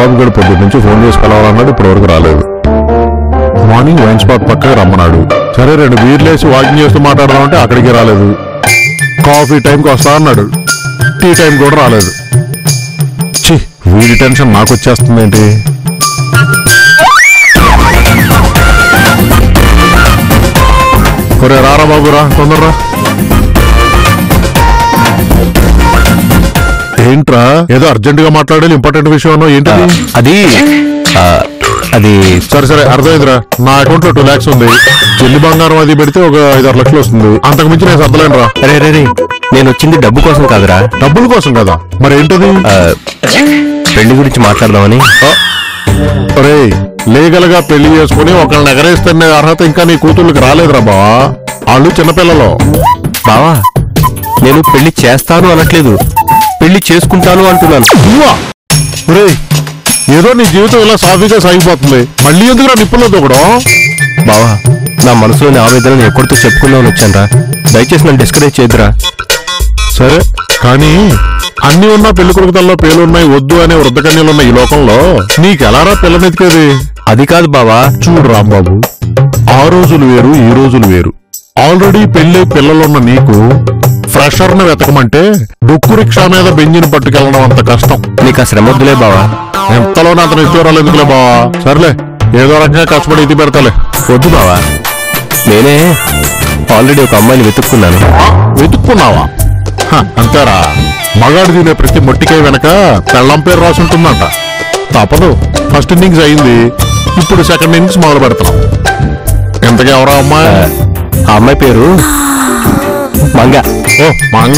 రాంబాబు గడు పొద్దు నుంచి ఫోన్ చేసి కలవాలన్నాడు ఇప్పటి వరకు రాలేదు మార్నింగ్ వైన్ స్పాట్ పక్కకి రమ్మన్నాడు సరే రెండు బీర్లేసి వాకింగ్ చేస్తూ మాట్లాడదామంటే అక్కడికి రాలేదు కాఫీ టైంకి వస్తా అన్నాడు టీ టైం కూడా రాలేదు ఛీ వీడి టెన్షన్ నాకు వచ్చేస్తుందేంటి ఒరే రారా బాబు రా తొందరరా ఏంట్రా ఏదో అర్జెంట్ గా మాట్లాడాలి ఇంపార్టెంట్ విషయం అన్నావు ఏంటది అది ఆ, అది సరే సరే అర్థమైందిరా నా అకౌంట్ లో టూ లాక్స్ ఉంది చెల్లి బంగారం అది పెడితే ఒక ఐదు ఆరు లక్షలు వస్తుంది అంతకు మించి నేను సర్దలేను రా రే రే రే నేను వచ్చింది డబ్బు కోసం కాదురా డబ్బుల కోసం కదా మరి ఏంటది ఆ, పెళ్లి గురించి మాట్లాడదామని రే లీగల్ గా పెళ్లి చేసుకుని ఒకళ్ళని ఎగరేస్తున్న అర్హత ఇంకా నీ కూతుళ్ళకి రాలేదురా బావా వాళ్ళు చిన్నపిల్లలు బావా నేను పెళ్లి చేస్తాను అనట్లేదు పెళ్లి చేసుకుంటాను అంటున్నాను నువ్వా రే ఏదో నీ జీవితం ఇలా సాఫీగా సాగిపోతుంది మళ్ళీ ఎందుకురా నిప్పుల్లో దూకడం బావా నా మనసులోని ఆవేదనను ఎక్కడితో చెప్పుకుందామని వచ్చానరా దయచేసి నన్ను డిస్కరేజ్ చేయదురా సరే కానీ అన్ని ఉన్న పెళ్లి కొడుకుతల్లో పేలున్నాయి వద్దు అనే వృద్ధకన్యలున్న ఈ లోకంలో నీకెలారా పిల్లనెతికేది అది కాదు బావా చూడు రాంబాబు ఆ రోజులు వేరు ఈ రోజులు వేరు ఆల్రెడీ పెళ్లి పిల్లలున్న నీకు ఫ్రెషర్ ను వెతకమంటే డొక్కు రిక్షా మీద బెంజిన్ పట్టుకెళ్ళడం అంత కష్టం నీకు ఆ శ్రమ వద్దులే బావా ఎంతలోనే అతను ఇచ్చేవాళ్ళు ఎందుకులే బావా సర్లే ఏదో రకంగా కష్టపడి ఇది పెడతాలే వద్దు బావా నేనే ఆల్రెడీ ఒక అమ్మాయిని వెతుక్కున్నాను ఆ, వెతుక్కున్నావా హ, అంతేరా మగాడు తినే ప్రతి మొట్టికాయ వెనక పెళ్ళం పేరు రాసి ఉంటుందంట తప్పదు ఫస్ట్ ఇన్నింగ్స్ అయింది ఇప్పుడు సెకండ్ ఇన్నింగ్స్ మొదలు పెడతాం ఎంతగా ఎవరా అమ్మాయి ఆ అమ్మాయి పేరు మంగ ఓ మంగ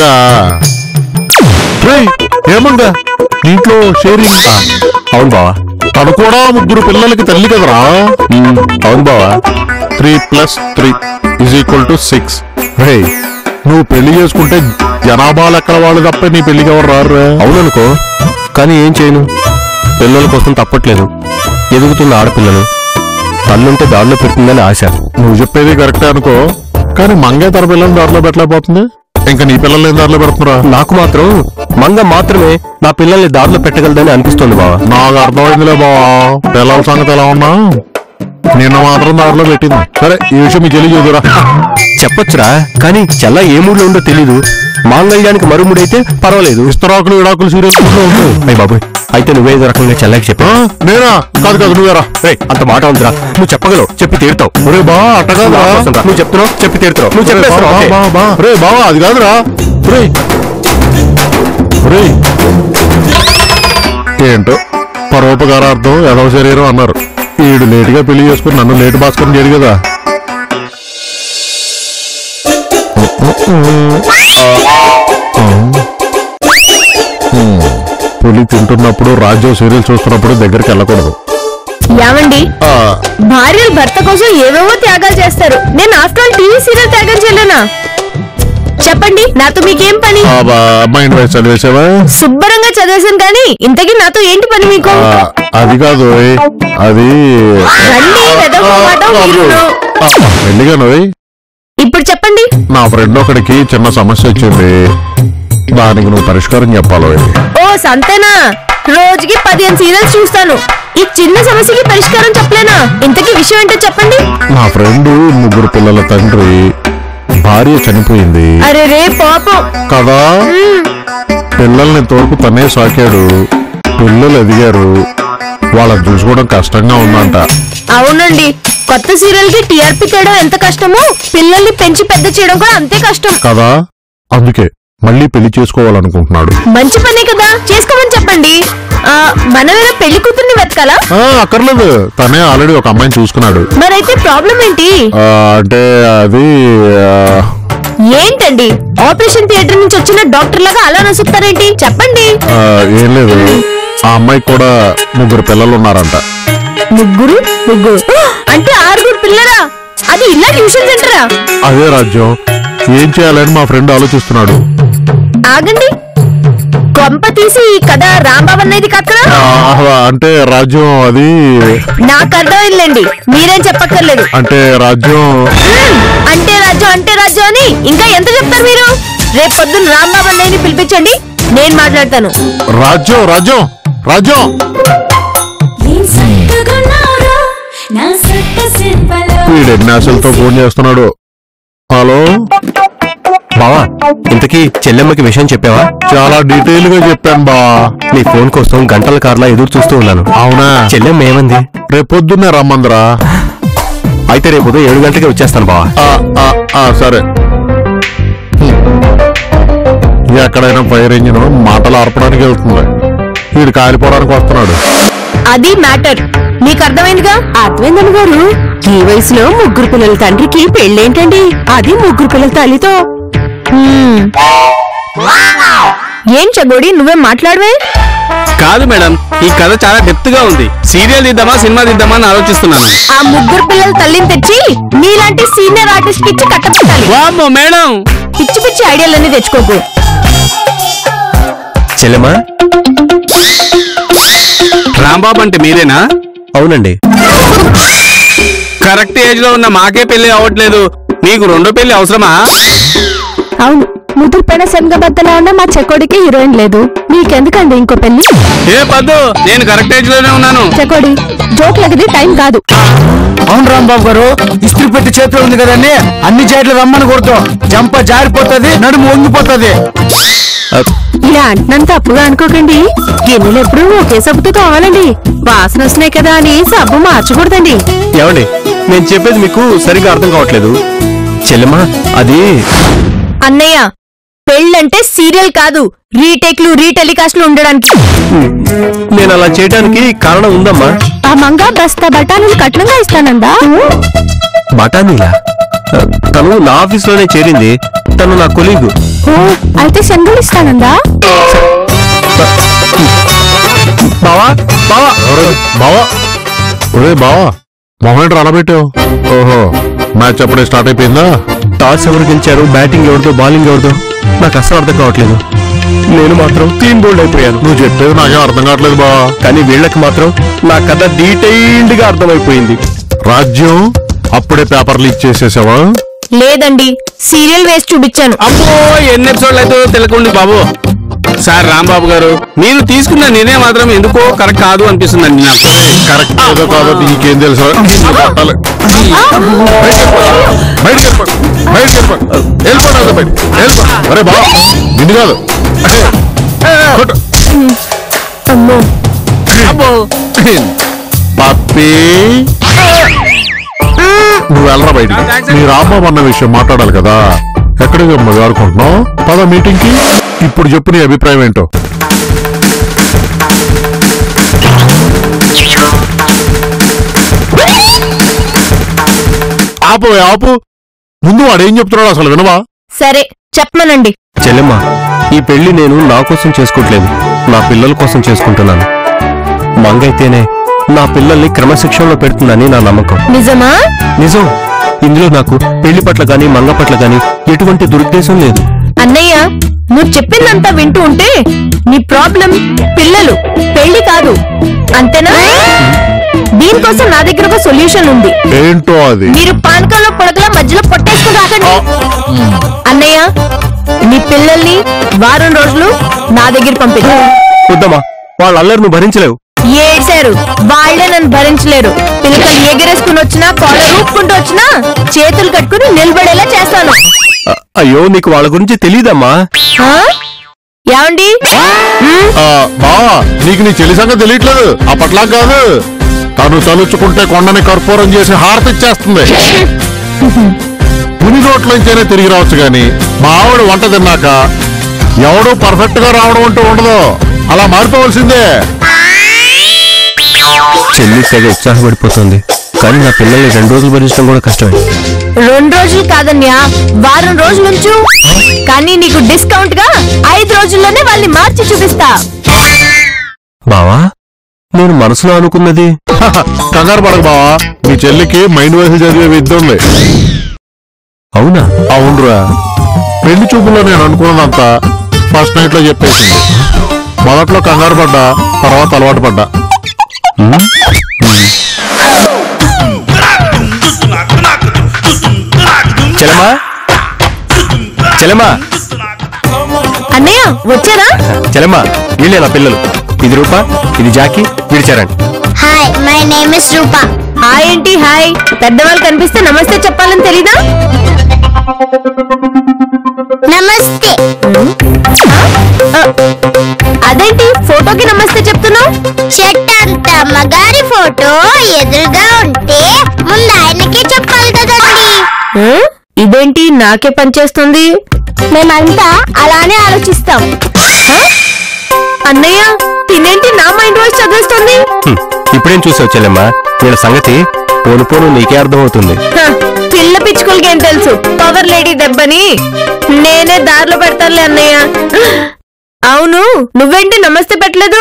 రేయ్, ఏమంగా దీంట్లో షేరింగ్ అవును బావా తను కూడా ముగ్గురు పిల్లలకి తల్లి కదరా ఉమ్, అవును బావా three plus three is equal to six రే నువ్వు పెళ్లి చేసుకుంటే జనాభా లెక్కల వాళ్ళు తప్ప నీ పెళ్లికి ఎవరు రారు అవుననుకో కానీ ఏం చేయను పిల్లల కోసం తప్పట్లేదు ఎదుగుతున్న ఆడపిల్లలు తల్లుంటే దారిలో పెడుతుందని ఆశ నువ్వు చెప్పేది కరెక్టే అనుకో కానీ మంగే తన పిల్లల్ని దారిలో పెట్టలేకపోతుంది ఇంకా నీ పిల్లల్ని ఏం దారిలో పెడుతురా నాకు మాత్రం మంగ మాత్రమే నా పిల్లల్ని దారిలో పెట్టగలదని అనిపిస్తోంది బావా నాకు అర్థమైందిలే బావా పిల్లల సంగతి ఎలా ఉన్నా నిన్న మాత్రం దారిలో పెట్టింది సరే ఈ విషయం మీకు తెలియ చూదురా చెప్పొచ్చురా కానీ చెల్ల ఏ మూడ్లో ఉందో తెలీదు మాంగళ్యానికి మరుముడైతే పర్వాలేదు ఇస్తరాకులు విడాకులు సీరియస్ అయ్య బాబోయ్ అయితే నువ్వే ఏదో రకంగా చెల్లకి చెప్పా నేనా కాదు కాదు నువ్వేరా ఏయ్, అంత మాట ఉందిరా నువ్వు చెప్పగలవు చెప్పి తీరుతావు ఒరే బా అట్టగాదురా నువ్వు చెప్తున్నావు చెప్పి తీరుతావు నువ్వు ఒరే చెప్పేస్తున్నావు బా, ఓకే. బా, బా. రే బావా అది కాదురా రే రే ఏంటో పరోపకారార్థం ఎదవ శరీరం అన్నారు ఈడు లేటుగా పెళ్లి చేసుకుని నన్ను లేటు భాస్కరం చేయడు కదా పులి తింటున్నప్పుడు రాజ్యం సీరియల్ చూస్తున్నప్పుడు దగ్గరికి వెళ్ళకూడదు ఏమండి ఆ, భార్యలు భర్త కోసం ఏవేవో త్యాగాలు చేస్తారు నేను ఆఫ్టర్ ఆల్ టీవీ సీరియల్ త్యాగం చేయలేనా చెప్పండి నాతో మీకేం పని ఆ, బా, అమ్మాయిని వయసు చదివేసావా శుభ్రంగా చదివేశాను కానీ ఇంతకీ నాతో ఏంటి పని మీకు ఆ, అది కాదు ఓయ్. అది రండి వెదవ మాట మీరును. వెళ్ళిగాను ఓయ్. ఇప్పుడు చెప్పండి నా ఫ్రెండ్ ఒకడికి చిన్న సమస్య వచ్చింది దానికి నువ్వు పరిష్కారం చెప్పాలి ఓయ్. ఓ సంతేనా రోజుకి పదిహేను సీరియల్స్ చూస్తాను ఈ చిన్న సమస్యకి పరిష్కారం చెప్పలేనా ఇంతకీ విషయం ఏంటో చెప్పండి నా ఫ్రెండ్ ముగ్గురు పిల్లల తండ్రి భార్య చనిపోయింది అరే రే పాపం కదా పిల్లల్ని తోడుకు తనే సాకాడు పిల్లలు ఎదిగారు వాళ్ళని చూసుకోవడం కష్టంగా ఉందంట అవునండి కొత్త సీరియల్ కి టీఆర్పీ తేయడం ఎంత కష్టమో పిల్లల్ని పెంచి పెద్ద చేయడం కూడా అంతే కష్టం కదా అందుకే మళ్ళీ పెళ్లి చేసుకోవాలనుకుంటున్నాడు మంచి పనే కదా చేసుకోమని చెప్పండి ఆ, మనమేనా పెళ్లి కూతుర్ని వెతకాలా ఆ, అక్కర్లేదు తనే ఆల్రెడీ ఒక అమ్మాయిని చూసుకున్నాడు మరైతే ప్రాబ్లం ఏంటి ఆ, అంటే అది ఆ, ఏంటండి ఆపరేషన్ థియేటర్ నుంచి వచ్చిన డాక్టర్ లాగా అలా నసుకుతారేంటి చెప్పండి ఆ, ఏం లేదు ఆ అమ్మాయికి కూడా ముగ్గురు పిల్లలు ఉన్నారంట ముగ్గురు ముగ్గురు అంటే ఆరుగురు పిల్లరా అది ఇలా ట్యూషన్ సెంటరా అదే రాజ్యం ఏం చేయాలని మా ఫ్రెండ్ ఆలోచిస్తున్నాడు ఆగండి కొంప తీసి ఈ కథ రాంబాబు అన్నది కక్కడా ఆ, అంటే రాజ్యం అది నాకు అర్థమైందిలేండి మీరేం చెప్పక్కర్లేదు అంటే రాజ్యం మ్మ్. అంటే రాజ్యం అంటే రాజ్యం అని ఇంకా ఎంత చెప్తారు మీరు రేపు పొద్దున్న రాంబాబు అన్నయ్యని పిలిపించండి నేను మాట్లాడతాను రాజ్యం రాజ్యం రాజ్యం వీడు ఎన్ని ఆశలతో ఫోన్ చేస్తున్నాడు హలో బావా ఇంతకీ చెల్లెమ్మకి విషయం చెప్పావా చాలా డీటెయిల్ గా చెప్పాను బా నీ ఫోన్ కోసం గంటల కార్లా ఎదురు చూస్తూ ఉన్నాను అవునా చెల్లెమ్మ ఏమంది రేపు పొద్దున్నే రమ్మందిరా అయితే రేపు ఉదయం ఏడు గంటలకి వచ్చేస్తాను బావా ఆ, ఆ, ఆ, సరే హ్మ్. ఎక్కడైనా ఫైర్ ఇంజిన్ మాటలు ఆర్పడానికి వెళ్తుంది వీడు కాలిపోవడానికి వస్తున్నాడు అది మ్యాటర్ నీకు అర్థమైందిగా అద్వైందన్ గారు ఈ వయసులో ముగ్గురు పిల్లల తండ్రికి పెళ్ళేంటండి అది ముగ్గురు పిల్లల తల్లితో హ్మ్. ఏం చగోడి నువ్వేం మాట్లాడవే కాదు మేడం ఈ కథ చాలా డెప్త్ గా ఉంది సీరియల్ తీద్దామా సినిమా తీద్దామా అని ఆలోచిస్తున్నాను ఆ ముగ్గురు పిల్లల తల్లిని తెచ్చి నీలాంటి సీనియర్ ఆర్టిస్ట్ కి ఇచ్చి కట్టపెట్టాలి వామ్మో మేడం పిచ్చి పిచ్చి ఐడియాలన్నీ తెచ్చుకోకు చెల్లెమ్మా రాంబాబు అంటే మీరేనా అవునండి కరెక్ట్ ఏజ్ లో ఉన్న మాకే పెళ్లి అవ్వట్లేదు మీకు రెండో పెళ్లి అవసరమా అవును ముదురు పెన శనగబద్దలా ఉన్న మా చెకోడికి హీరోయిన్ లేదు మీకెందుకండి ఇంకో పెళ్లి ఏ పద్దు నేను కరెక్ట్ ఏజ్ లోనే ఉన్నాను చెకోడి జోక్లకి టైం కాదు అవును రాంబాబు గారు ఇస్త్రీ పెట్టి చేతిలో ఉంది కదండి అన్ని జాయిట్లు రమ్మని కొడుతాం జంప జారిపోతుంది నడుము వంగిపోతుంది ఇలా అంటున్నాను తప్పుగా అనుకోకండి గిన్నెలు ఎప్పుడు ఒకే సబ్బుతో తోమాలండి వాసన వస్తున్నాయి కదా అని సబ్బు మార్చకూడదండి ఏమండి నేను చెప్పేది మీకు సరిగ్గా అర్థం కావట్లేదు చెల్లెమ్మా అది అన్నయ్య పెళ్ళంటే సీరియల్ కాదు రీటేక్లు రీటెలికాస్ట్లు ఉండడానికి నేను అలా చేయడానికి కారణం ఉందమ్మా ఆ మంగ బస్తా బఠానీలు కట్నంగా ఇస్తానందా బఠానీలా తను నా ఆఫీస్ లోనే చేరింది తను నా కొలీగు ఓ అయితే శనగలు ఇస్తానందా బావా బావా ఎవరు? బావా ఒరే బావా మొహం రణబెట్టావు ఓహో మ్యాచ్ అప్పుడే స్టార్ట్ అయిపోయిందా టాస్ ఎవరు గెలిచారు బ్యాటింగ్ ఎవరిదో బౌలింగ్ ఎవరిదో నాకు అసలు అర్థం కావట్లేదు నేను మాత్రం క్లీన్ బోల్డ్ అయిపోయాను నువ్వు చెప్పేది నాకేం అర్థం కావట్లేదు బావా కానీ వీళ్ళకి మాత్రం నా కథ డీటెయిల్డ్ గా అర్థమైపోయింది రాజ్యం అప్పుడే పేపర్లు ఇచ్చేసేసావా లేదండి సీరియల్ వేసి చూపించాను అమ్మో ఎన్ని ఎపిసోడ్లు అయితే తెలియకండి బాబు సార్ రాంబాబు గారు మీరు తీసుకున్న నిర్ణయం మాత్రం ఎందుకో కరెక్ట్ కాదు అనిపిస్తుందండి నాకు కరెక్ట్ ఏదో కాదో నీకేం తెలుసు నిన్ను కొట్టాలి. బయటికి వెళ్ళిపో. బయటికి వెళ్ళిపో. వెళ్ళిపోండి అంతా బయటికి. వెళ్ళిపో. అరే బావా నిన్ను కాదు కొట్టు. అమ్మో పప్పి నువ్వు వెళ్ళరా బయటికి నీ రాంబాబు అన్న విషయం మాట్లాడాలి కదా ఎక్కడికి అమ్మ ఆడుకుంటున్నావు పద మీటింగ్ కి ఇప్పుడు చెప్పు నీ అభిప్రాయం ఏంటో ఆపు ఆపు ముందు వాడు ఏం చెప్తున్నాడు అసలు వినవా సరే చెప్పమనండి చెల్లెమ్మ ఈ పెళ్లి నేను నా కోసం చేసుకోవట్లేదు నా పిల్లల కోసం చేసుకుంటున్నాను మంగైతేనే నా పిల్లల్ని క్రమశిక్షణలో పెడుతుందని నా నమ్మకం నిజమా నిజం ఇందులో నాకు పెళ్లి పట్ల గాని మంగ పట్ల గాని ఎటువంటి దురుద్దేశం లేదు అన్నయ్య నువ్వు చెప్పిందంతా వింటూ ఉంటే నీ ప్రాబ్లం పిల్లలు పెళ్లి కాదు అంతేనా దీనికోసం నా దగ్గర ఒక సొల్యూషన్ ఉంది ఏంటో అది మీరు పానకంలో పొడకల మధ్యలో పొట్టేసుకుని రాకండి అన్నయ్య నీ పిల్లల్ని వారం రోజులు నా దగ్గర పంపిద్దాం వద్దమ్మా వాళ్ళ అల్లరి నువ్వు భరించలేవు ఏడ్చారు వాళ్ళే నన్ను భరించలేరు పిల్లకలు ఎగరేసుకుని వచ్చినా కాలర్ ఊపుకుంటూ వచ్చినా చేతులు కట్టుకుని నిలబడేలా చేస్తాను అ- అయ్యో నీకు వాళ్ళ గురించి తెలియదమ్మా ఆ? ఏమండి మ్, ఆ, బావా నీకు నీ చెల్లి సంగతి తెలియట్లేదు అప్పట్లా కాదు తను తలుచుకుంటే కొండని కర్పూరం చేసి హారతి ఇచ్చేస్తుంది పుని రోట్లోంచైనా తిరిగి రావచ్చు గాని మా ఆవిడ వంట తిన్నాక ఎవడూ పర్ఫెక్ట్ గా రావడం అంటూ ఉండదు అలా మారిపోవలసిందే చెల్లి తెగ ఉత్సాహపడిపోతుంది కానీ నా పిల్లల్ని రెండు రోజులు భరించడం కూడా కష్టమే రెండు రోజులు కాదన్యా వారం రోజుల నుంచి కానీ నీకు డిస్కౌంట్ గా ఐదు రోజుల్లోనే వాళ్ళని మార్చి చూపిస్తా బావా నేను మనసులో అనుకున్నది కంగారు పడక బావా మీ చెల్లికి మైండ్ వయసు చదివే విద్య ఉంది అవునా అవునరా పెళ్లి చూపులో నేను అనుకున్నదంతా ఫస్ట్ నైట్ లో చెప్పేసింది మొదట్లో కంగారు పడ్డా తర్వాత అలవాటు పడ్డా ఉమ్, చెల్లెమ్మా చెల్లెమ్మా అన్నయ్య వచ్చారా చెల్లెమ్మా వీళ్ళే నా పిల్లలు ఇది రూప ఇది జాకీ విడిచారండి hi my name is Roopa hi ఏంటి హాయ్ పెద్దవాళ్ళు కనిపిస్తే నమస్తే చెప్పాలని తెలీదా నమస్తే ఆ, అదేంటి ఫోటోకి నమస్తే చెప్తున్నావు షర్ట్ అంత మగారి ఫోటో ఎదురుగా ఉంటే ముందు ఆయనకే చెప్పాలి కదండి ఇదేంటి నాకే పనిచేస్తుంది మేమంతా అలానే ఆలోచిస్తాం అన్నయ్య తినేంటి నా మైండ్ వాయిస్ చదివేస్తుంది హ్మ్, ఇప్పుడేం చూసావు చెల్లెమ్మా వీళ్ళ సంగతి పోను పోను నీకే అర్థమవుతుంది హ, పిల్ల పిచ్చుకోలకి ఏం తెలుసు పవర్ లేడీ దెబ్బని నేనే దారిలో పెడతానులే అన్నయ్య అవును నువ్వేంటి నమస్తే పెట్టలేదు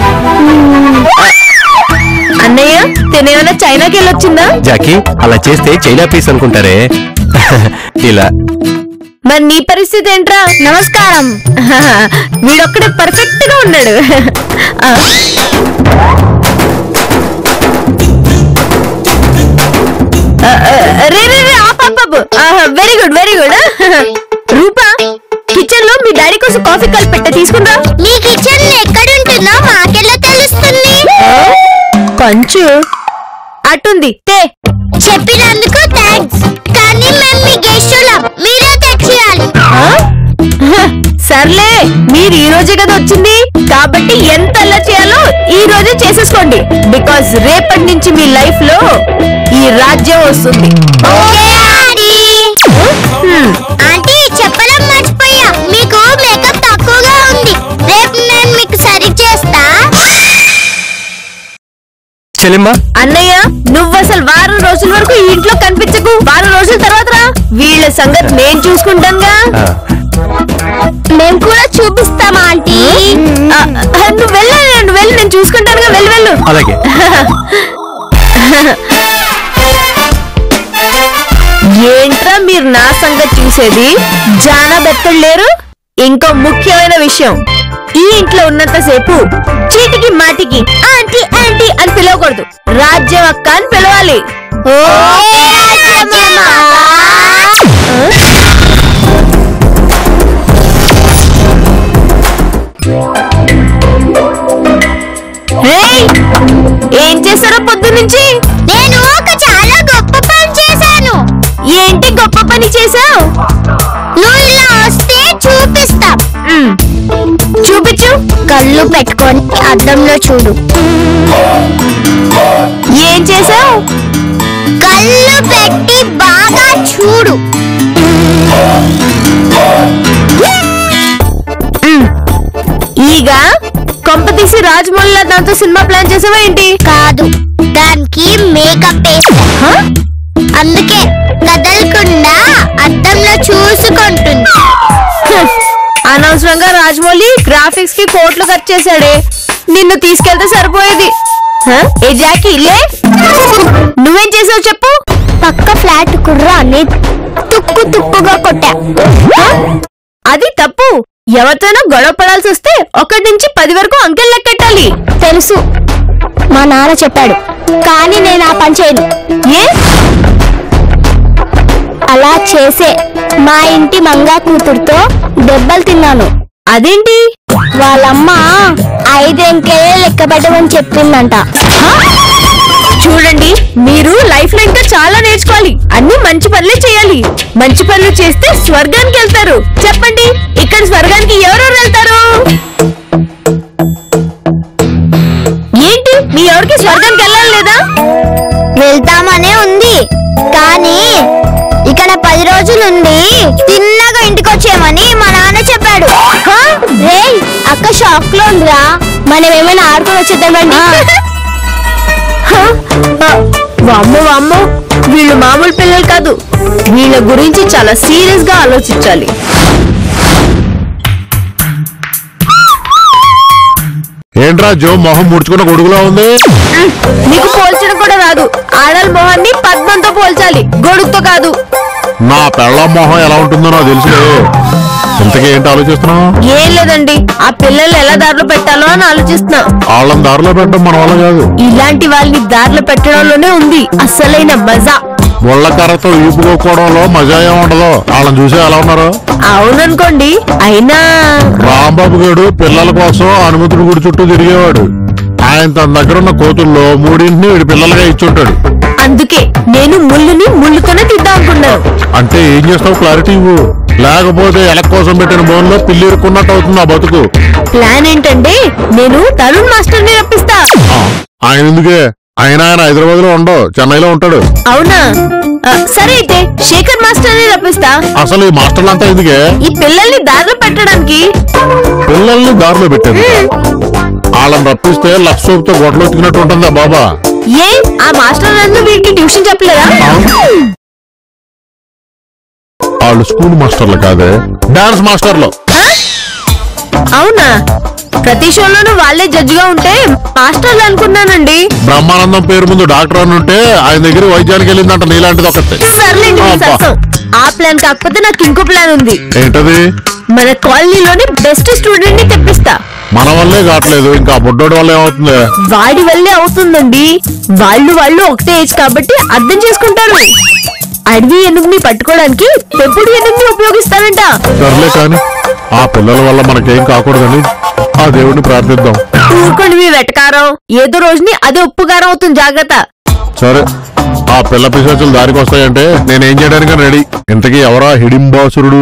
అన్నయ్య తినేమైనా చైనాకి వెళ్ళొచ్చిందా జాకీ అలా చేస్తే చైనా పీస్ అనుకుంటారే ఇలా మరి నీ పరిస్థితి ఏంట్రా నమస్కారం వీడొక్కడే పర్ఫెక్ట్ గా ఉన్నాడు ఆ. ఆ, ఆ, రే రే రే ఆప్ ఆప్ ఆప్ very good very good Roopa kitchen లో మీ డాడీ కోసం కాఫీ కలిపి పెట్ట తీసుకుందా మీ కిచెన్ ఎక్కడుంటుందో మాకెలా తెలుస్తుంది పంచు అటుంది తే చెప్పినందుకు థ్యాంక్స్ కానీ మేము మీ గెస్టులం మీరే తెచ్చియాలి ఆ? హ, సర్లే మీరు ఈ రోజే కదా వచ్చింది కాబట్టి ఎంత అలా చేయాలో ఈ రోజే చేసేసుకోండి బికాజ్ రేపటి నుంచి మీ లైఫ్ లో ఈ రాజ్యం వస్తుంది ఓకే ఆంటీ హ్మ్, ఆంటీ చెప్పడం మర్చిపోయా మీకు మేకప్ తక్కువగా ఉంది రేపు నేను మీకు సరి చేస్తా చెల్లెమ్మా అన్నయ్య నువ్వు అసలు వారం రోజుల వరకు ఈ ఇంట్లో కనిపించకు వారం రోజుల తర్వాత రా వీళ్ళ సంగతి నేను చూసుకుంటానుగా ఆ, మేము కూడా చూపిస్తాం ఆంటీ ఆ, ఆ, నువ్వు వెళ్ళా నువ్వు వెళ్ళి నేను చూసుకుంటానుగా వెళ్ళు వెళ్ళు అలాగే ఏంట్రా మీరు నా సంగతి చూసేది జానా బెత్తలు లేరు ఇంకో ముఖ్యమైన విషయం ఈ ఇంట్లో ఉన్నంతసేపు చీటికి మాటికి ఆంటీ ఆంటీ అని పిలవకూడదు రాజ్యం అక్క అని పిలవాలి ఓ రేయ్! ఏం చేశారో పొద్దు నుంచి నేను ఒక చాలా గొప్ప పని చేశాను ఏంటి గొప్ప పని చేశావు నువ్వు ఇలా వస్తే చూపిస్తా చూపించు కళ్ళు పెట్టుకొని అద్దంలో చూడు ఏం చేశావు కళ్ళు పెట్టి బాగా చూడు ఈగ కొంప తీసి రాజమౌళిలా దాంతో సినిమా ప్లాన్ చేసావా ఏంటి కాదు దానికి మేకప్ వేస్తా హ? అందుకే కదలకుండా అద్దంలో చూసుకుంటుంది హ్మ్. అనవసరంగా రాజమౌళి గ్రాఫిక్స్ కి కోట్లు ఖర్చు చేశాడే నిన్ను తీసుకెళ్తే సరిపోయేది హ? ఏ జాకీ లే నువ్వేం చేసావు చెప్పు పక్క ఫ్లాట్ కుర్రాన్ని తుక్కు తుక్కుగా కొట్టా హ? అది తప్పు ఎవరితోనో గొడవ పడాల్సి వస్తే ఒకటి నుంచి పది వరకు అంకెల్ లెక్కెట్టాలి తెలుసు మా నాన్న చెప్పాడు కానీ నేను ఆ పని చేయను ఏ అలా చేసే మా ఇంటి మంగా కూతురుతో దెబ్బలు తిన్నాను అదేంటి వాళ్ళమ్మ ఐదెంకెలే లెక్క పెట్టమని చెప్పిందంట చూడండి మీరు లైఫ్ లో ఇంకా చాలా నేర్చుకోవాలి అన్ని మంచి పనులే చేయాలి మంచి పనులు చేస్తే స్వర్గానికి వెళ్తారు చెప్పండి ఇక్కడ స్వర్గానికి ఎవరెవరు వెళ్తారు ఏంటి మీ ఎవరికి స్వర్గానికి వెళ్ళాలి లేదా వెళ్తామనే ఉంది కానీ ఇక్కడ పది రోజులుండి తిన్నగా ఇంటికి వచ్చేయమని మా నాన్న చెప్పాడు రేయ్ అక్క షాక్ లో ఉందిరా మనం ఏమైనా ఆడుకొని వచ్చేద్దామండి హ? ఆ, వామ్మో వామ్మో వీళ్ళు మామూలు పిల్లలు కాదు వీళ్ళ గురించి చాలా సీరియస్ గా ఆలోచించాలి ఏంట్రా జో మొహం ముడుచుకున్న గొడుగులా ఉంది నీకు పోల్చడం కూడా రాదు ఆడల మొహాన్ని పద్మంతో పోల్చాలి గొడుగుతో కాదు నా పెళ్ళ మొహం ఎలా ఉంటుందో నాకు తెలుసులే ఇంతకీ ఏంటి ఆలోచిస్తున్నావు ఏం లేదండి ఆ పిల్లలు ఎలా దారిలో పెట్టాలో అని ఆలోచిస్తున్నా వాళ్ళని దారిలో పెట్టడం మన వల్ల కాదు ఇలాంటి వాళ్ళని దారిలో పెట్టడంలోనే ఉంది అసలైన మజా ముళ్ళకర్రతో ఈపుకోవడంలో మజా ఏం ఉండదు వాళ్ళని చూసి ఎలా ఉన్నారు అవుననుకోండి అయినా రాంబాబు గారు పిల్లల కోసం హనుమంతుడి గుడి చుట్టూ తిరిగేవాడు ఆయన తన దగ్గర ఉన్న కోతుల్లో మూడింటిని వీడి పిల్లలుగా ఇచ్చుంటాడు అందుకే నేను ముళ్ళుని ముళ్ళుతోనే తిద్దాం అనుకున్నాను అంటే ఏం చేస్తావు క్లారిటీ ఇవ్వు లేకపోతే ఎలక్ కోసం పెట్టిన బోన్ లో పిల్లి ఇరుక్కున్నట్టు అవుతుంది ఆ బతుకు ప్లాన్ ఏంటంటే నేను తరుణ్ మాస్టర్ ని రప్పిస్తా ఆ, ఆయన ఎందుకే ఆయన ఆయన హైదరాబాద్ లో ఉండవు చెన్నైలో ఉంటాడు అవునా ఆ, సరే అయితే శేఖర్ మాస్టర్ ని రప్పిస్తా అసలు ఈ మాస్టర్లు అంతా ఎందుకే ఈ పిల్లల్ని దారిలో పెట్టడానికి పిల్లల్ని దారిలో పెట్టారు వాళ్ళని రప్పిస్తే లక్ష సోపుతో గొడవలు ఎత్తుకున్నట్టు ఉంటుందా బాబా ఏ ఆ మాస్టర్ అందరూ వీడికి ట్యూషన్ చెప్పలేదా వాళ్ళు స్కూల్ మాస్టర్లు కాదే డాన్స్ మాస్టర్లు అవునా ప్రతి షోలోనూ వాళ్ళే జడ్జిగా ఉంటే మాస్టర్లు అనుకున్నానండి బ్రహ్మానందం పేరు ముందు డాక్టర్ అని ఉంటే ఆయన దగ్గర వైద్యానికి వెళ్ళిందంట నీలాంటిది ఒకటి సర్లేండి మీ అబ్బా. సరసం. ఆ ప్లాన్ కాకపోతే నాకు ఇంకో ప్లాన్ ఉంది ఏంటది మన కాలనీలోని బెస్ట్ స్టూడెంట్ ని తెప్పిస్తా మన వల్లే కావట్లేదు ఇంకా ఆ బుడ్డోడి వల్ల ఏమవుతుంది వాడి వల్లే అవుతుందండి వాళ్ళు వాళ్ళు ఒకటే ఏజ్ కాబట్టి అర్థం చేసుకుంటారు అడవి ఎనుగుని పట్టుకోవడానికి పెంపుడు ఎనుగుని ఉపయోగిస్తారంట సర్లే కాని ఆ పిల్లల వల్ల మనకేం కాకూడదని ఆ దేవుడిని ప్రార్థిద్దాం ఊరుకోండి మీ వెటకారం ఏదో రోజుని అదే ఉప్పుగారం అవుతుంది జాగ్రత్త సరే ఆ పిల్ల పిశాచులు దారికి వస్తాయంటే నేనేం చేయడానికి రెడీ ఇంతకీ ఎవరా హిడింబాసురుడు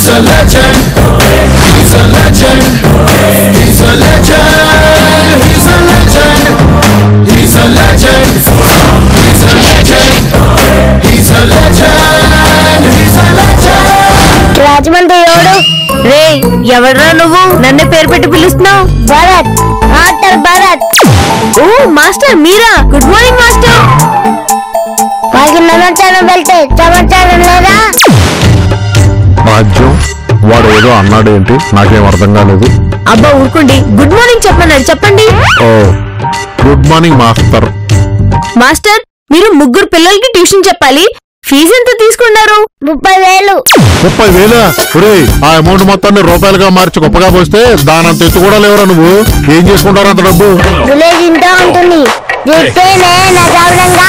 రాజమండ్రి ఎవడు రే ఎవడ్రా నువ్వు నన్నే పేరు పెట్టి పిలుస్తున్నావు భరత్ ఆటర్ భరత్ ఓ మాస్టర్ మీరా గుడ్ మార్నింగ్ మాస్టర్ వాడికి నమస్కారం వెళ్తే సమాచారం లేదా రాజ్యం వాడు ఏదో అన్నాడు ఏంటి నాకేం అర్థం కాలేదు అబ్బా ఊరుకోండి గుడ్ మార్నింగ్ చెప్పమన్నాడు చెప్పండి ఓ గుడ్ మార్నింగ్ మాస్టర్ మాస్టర్ మీరు ముగ్గురు పిల్లలకి ట్యూషన్ చెప్పాలి ఫీజు ఎంత తీసుకున్నారు ముప్పై వేలు ముప్పై వేల ఒరే ఆ అమౌంట్ మొత్తాన్ని రూపాయలుగా మార్చి గొప్పగా పోస్తే దానంత ఎత్తు కూడా లేవురా నువ్వు ఏం చేసుకుంటారు అంత డబ్బు విలేజ్ ఇంట్లో ఉంటుంది చెప్తేనే నా గౌరవంగా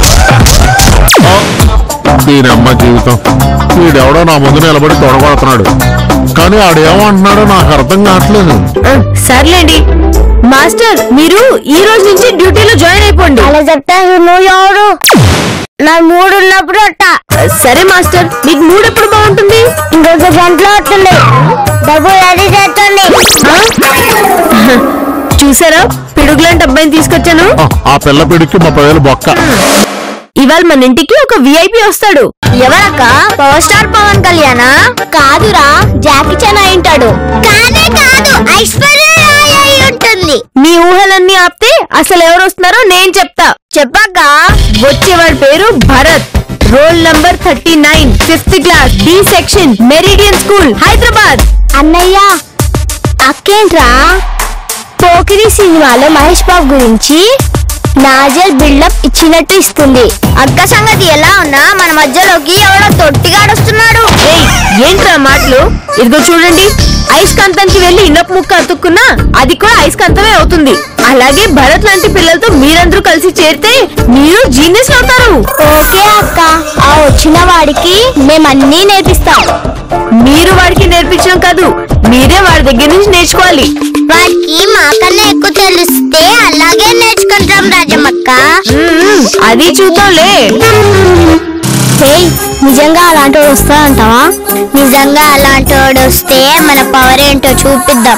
దీని అమ్మ జీవితం వీడెవడో నా ముందు నిలబడి తొడగొడుతున్నాడు కానీ ఆడేమంటున్నాడో నాకు అర్థం కావట్లేదు ఆ, సర్లేండి మాస్టర్ మీరు ఈ రోజు నుంచి డ్యూటీలో జాయిన్ అయిపోండి అలా చెప్తాను నువ్వు ఎవరు నా మూడు ఉన్నప్పుడు అట్ట ఆ, సరే మాస్టర్ మీకు మూడు ఎప్పుడు బాగుంటుంది ఇంకొక గంటలో వస్తుంది డబ్బు రెడీ చేస్తుంది ఆ? చూసారా పిడుగులాంటి అబ్బాయిని తీసుకొచ్చాను ఆ, ఆ పిల్ల పిడికి ముప్పై వేలు బొక్క ఇవాళ మన ఇంటికి ఒక విఐపి వస్తాడు ఎవరక్క పవర్ స్టార్ పవన్ కళ్యాణ్ కాదురా జాకీ చాన్ అయి ఉంటాడు కాదే కాదు ఐశ్వర్య రాయ్ అయి ఉంటుంది మీ ఊహలన్నీ ఆపితే అసలు ఎవరు వస్తున్నారో నేను చెప్తా చెప్పక్క వచ్చేవాడి పేరు Bharat roll number thirty nine fifth class B section Meridian school Hyderabad అన్నయ్య అక్కేంట్రా పోకిరి సినిమాలో మహేష్ బాబు గురించి నాజల్ బిల్డప్ ఇచ్చినట్టు ఇస్తుంది అక్క సంగతి ఎలా ఉన్నా మన మధ్యలోకి ఎవడో తొట్టిగాడొస్తున్నాడు ఏయ్ ఏంట్రా మాటలు ఇదిగో చూడండి అయస్కాంతానికి వెళ్ళి ఇనప ముక్క అతుక్కున్నా అది కూడా అయస్కాంతమే అవుతుంది అలాగే భరత్ లాంటి పిల్లలతో మీరందరూ కలిసి చేరితే మీరు జీనియస్ అవుతారు ఓకే అక్క ఆ వచ్చిన వాడికి మేమన్నీ నేర్పిస్తాం మీరు వాడికి నేర్పించడం కాదు మీరే వాడి దగ్గర నుంచి నేర్చుకోవాలి వాడికి మాకన్నా ఎక్కువ తెలిస్తే అలాగే నేర్చుకుంటాం రాజమక్క మ్మ్, అది చూద్దాంలే ఏయ్ నిజంగా అలాంటి వాడు వస్తాడంటావా నిజంగా అలాంటి వాడు వస్తే మన పవర్ ఏంటో చూపిద్దాం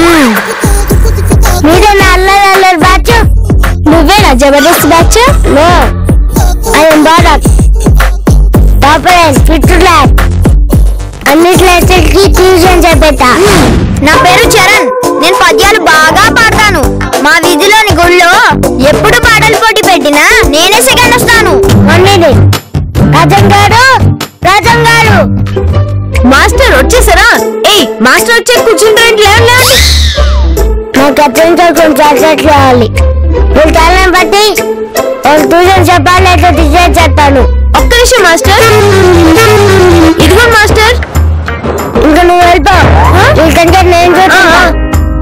మీరే నా అల్లరి అల్లరి బ్యాచ్ నువ్వేనా Jabardasth batch no I'm Bharat topper ఫిట్ ల్యాక్ అన్నిట్లో ట్యూషన్ చెప్పేట నా పేరు చరణ్ నేను పద్యాలు బాగా పాడతాను మా వీధిలోని గుళ్ళో ఎప్పుడు పాటలు పోటీ పెట్టినా నేనే సెకండ్ వస్తాను రాజం గారు రాజం గారు మాస్టర్ వచ్చేసారా ఏయ్ మాస్టర్ వచ్చే కూర్చుంటారంటే లేవండి లేవండి నాకు అత్యంత కొంచెం చాక్లెట్ కావాలి మీరు టాలెంట్ బట్టి ఒక ట్యూషన్ చెప్పాలి అయితే డిసైడ్ చేస్తాను ఒక్క నిమిషం మాస్టర్ ఇదిగో మాస్టర్ ఇంకా నువ్వు వెళ్తా ఇంకంటే నేను ఆ, చూస్తా ఆ.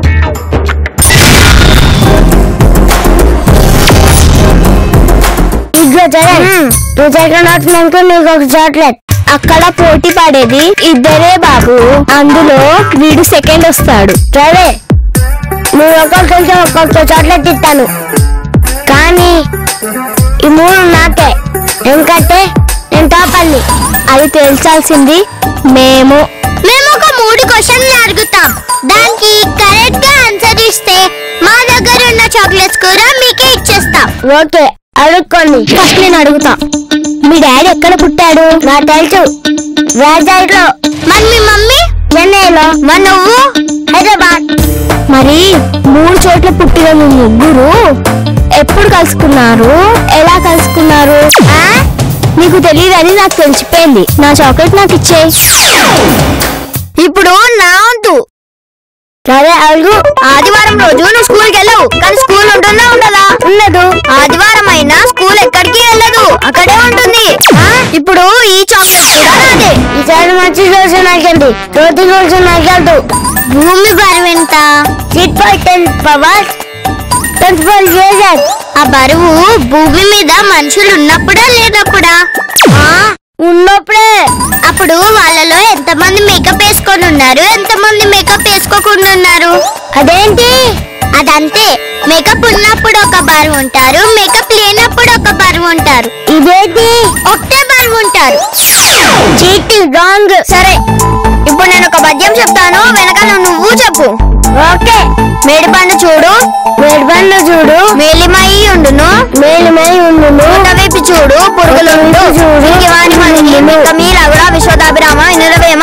ఇదిగో చరణ్ నువ్వు సెకండ్ వచ్చినాక నీకు ఒక చాక్లెట్ అక్కడ పోటీ పడేది ఇద్దరే బాబు అందులో వీడు సెకండ్ వస్తాడు సరే నువ్వు ఒకరి కొంచెం ఒక్కొక్క చాక్లెట్ ఇస్తాను కానీ కానీ ఈ మూడు నాకే ఎందుకంటే నేను టాపర్ని అది తెలిసాల్సింది మేము మేము ఒక మూడు క్వశ్చన్లు అడుగుతాం దానికి కరెక్ట్ గా ఆన్సర్ ఇస్తే మా దగ్గర ఉన్న చాక్లెట్స్ కూడా మీకే ఇచ్చేస్తాం ఓకే అడుక్కోండి ఫస్ట్ నేను అడుగుతా మీ డాడీ ఎక్కడ పుట్టాడు నాకు తెలుసు వైజాగ్ లో మరి మీ మమ్మీ చెన్నైలో మరి నువ్వు హైదరాబాద్ మరి మూడు చోట్ల పుట్టిన మీ ముగ్గురు ఎప్పుడు కలుసుకున్నారు ఎలా కలుసుకున్నారు ఆ? నీకు తెలియదని నాకు తెలిసిపోయింది నా చాక్లెట్ నాకు ఇచ్చే ఇప్పుడు నా వంతు సరే అడుగు ఆదివారం రోజు నువ్వు స్కూల్కి వెళ్ళవు కానీ స్కూల్ ఉంటుందా ఉండదా ఉండదు ఆదివారం అయినా స్కూల్ ఎక్కడికి వెళ్ళదు అక్కడే ఉంటుంది ఆ, ఇప్పుడు ఈ చాక్లెట్ కూడా నాదే ఈసారి మంచి రోజు నాకండి రోజు రోజు నాకదు భూమి బరువు ఎంత సిట్ by ten powers twenty four ఇయర్స్ ఆ బరువు భూమి మీద మనుషులు ఉన్నప్పుడా లేనప్పుడా ఆ, ఉన్నప్పుడే అప్పుడు వాళ్ళలో ఎంతమంది మేకప్ వేసుకొని ఉన్నారు ఎంతమంది మేకప్ వేసుకోకుండా ఉన్నారు అదేంటి అదంతే మేకప్ ఉన్నప్పుడు ఒక బరువు ఉంటారు మేకప్ లేనప్పుడు ఒక బరువు ఉంటారు ఇదేంటి ఒకటే బరువు ఉంటారు చీటింగ్ రాంగ్ సరే ఇప్పుడు నేను ఒక పద్యం చెప్తాను వెనకాల నువ్వు చెప్పు ఓకే మేడిపండు చూడు మేడిపండు చూడు మేలిమై ఉండును మేలిమై ఉండును వైపు చూడు పురుగులుండు వాని మనకి మీర కూడా విశ్వదాభిరామ వినురవేమ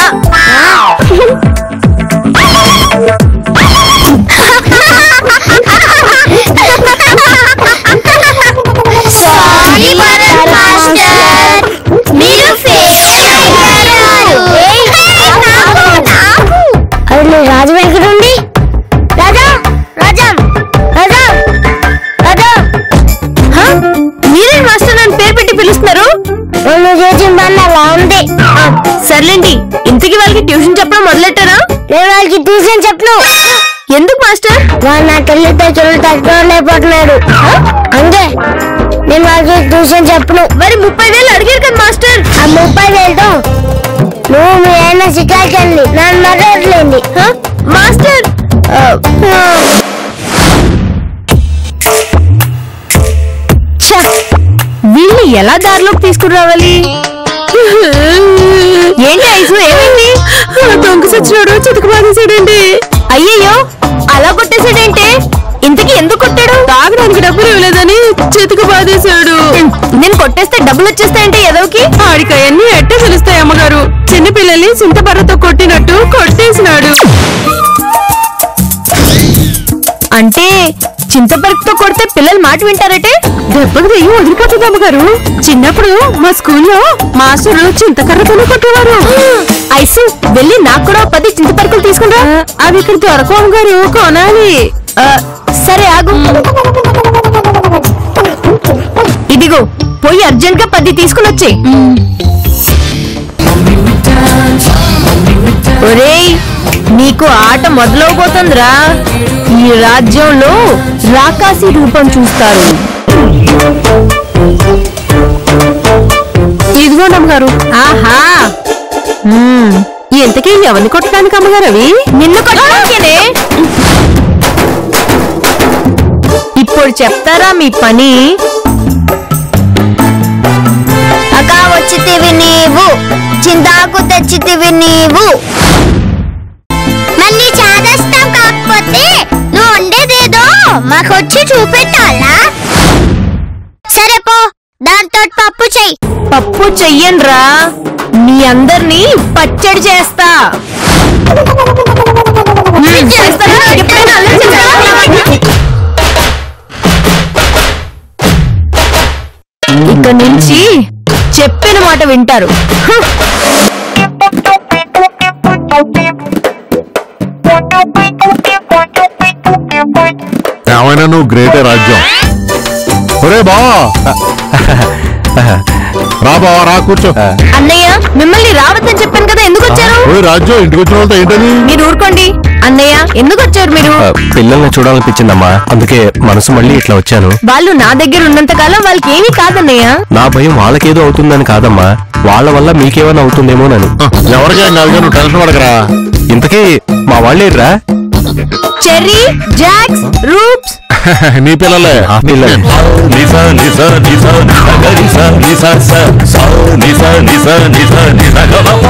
సారీ భరత్ మాస్టర్ మీరు ఫెయిల్ అయ్యారు అది రాజు వెంకటుండి రాజా రాజా రాజా రాజా మీరే మాస్టర్ నన్ను పేరు పెట్టి పిలుస్తున్నారు నువ్వు చేసిన పని అలా ఉంది సర్లేండి ఇంతకి వాళ్ళకి ట్యూషన్ చెప్పడం మొదలెట్టారా నేను వాళ్ళకి ట్యూషన్ చెప్పను ఎందుకు మాస్టర్ వాడు నా తల్లితో చెల్లి తట్టుకోలేకపోతున్నాడు అంతే నేను వాళ్ళకి ట్యూషన్ చెప్పను మరి ముప్పై వేలు అడిగారు కదా మాస్టర్ ఆ ముప్పై వేలతో నువ్వు మీ ఆయన సికాకెళ్ళి నన్ను మర్రట్లేండి మాస్టర్ ఛ! వీళ్ళని ఎలా దారిలోకి తీసుకురావాలి ఏంటి ఐసు ఏమైంది దొంగ సచ్చినాడు చితక బాధేశాడండి అయ్యయ్యో అలా కొట్టేశాడంటే ఇంతకీ ఎందుకు కొట్టాడు తాగడానికి డబ్బులు ఇవ్వలేదని చితక బాధేశాడు నేను కొట్టేస్తే డబ్బులు వచ్చేస్తాయంటే ఎదవకి ఆడికి అవన్నీ ఎట్టే తెలుస్తాయి అమ్మగారు చిన్నపిల్లల్ని చింతపర్రతో కొట్టినట్టు కొట్టేసినాడు అంటే చింతపరుపుతో కొడితే పిల్లలు మాట వింటారటే దెబ్బకు దెయ్యం వదిలిపోతుంది అమ్మగారు చిన్నప్పుడు మా స్కూల్లో మాస్టర్లు చింతకర్రతోనే కొట్టేవారు ఐసు వెళ్ళి నాకు కూడా ఓ పది చింతపరుకులు తీసుకుంటా అవి ఇక్కడ దొరకవు అమ్మగారు కొనాలి ఆ, సరే ఆగు ఇదిగో పోయి అర్జెంట్ గా పది తీసుకుని వచ్చే ఒరేయ్ నీకు ఆట మొదలవబోతుందిరా ఈ రాజ్యంలో రాకాసి రూపం చూస్తారు ఇదిగోండి అమ్మగారు ఆహా మ్మ్. ఇంతకీ ఎవరిని కొట్టడానికి అమ్మగారు అవి నిన్ను కొట్టడానికేనే ఇప్పుడు చెప్తారా మీ పని అక్క వచ్చితివి నీవు చింతాకు తెచ్చితివి నీవు మళ్ళీ చాదస్తాం కాకపోతే నువ్వు ఉండేదేదో మాకొచ్చి చూపెట్టాలా సరే పో దాంతో పప్పు చెయ్యి పప్పు చెయ్యన్రా మీ అందరినీ పచ్చడి చేస్తా మ్మ్, చేస్తారా? ఎప్పుడైనా అల్లరి చేస్తారా? ఇక నుంచి చెప్పిన మాట వింటారు హ! ఏమైనా నువ్వు గ్రేటే రాజ్యం ఒరే బావా రా బావా రా కూర్చో అన్నయ్య మిమ్మల్ని రావద్దని చెప్పాను కదా ఎందుకు వచ్చారు ఓయ్ రాజ్యం ఇంటికి వచ్చిన వాళ్ళతో ఏంటని మీరు ఊరుకోండి అన్నయ్య ఎందుకు వచ్చారు మీరు ఆ, పిల్లల్ని చూడాలనిపించిందమ్మా అందుకే మనసు మళ్ళీ ఇట్లా వచ్చాను వాళ్ళు నా దగ్గర ఉన్నంత కాలం వాళ్ళకి ఏమీ కాదన్నయ్య నా భయం వాళ్ళకేదో అవుతుందని కాదమ్మా వాళ్ళ వల్ల మీకేమైనా అవుతుందేమోనని ఆ, ఎవరికేం కాదు కానీ నువ్వు టెన్షన్ పడకరా ఇంతకీ మా వాళ్ళేర్రా చెర్రీ జాక్స్ రూప్స్ నీ పిల్లలే ఆ పిల్లలు నిసా నిసా నిసా నిసా గరిసా నిసా సా సా నిసా నిసా నిసా నిసా గమప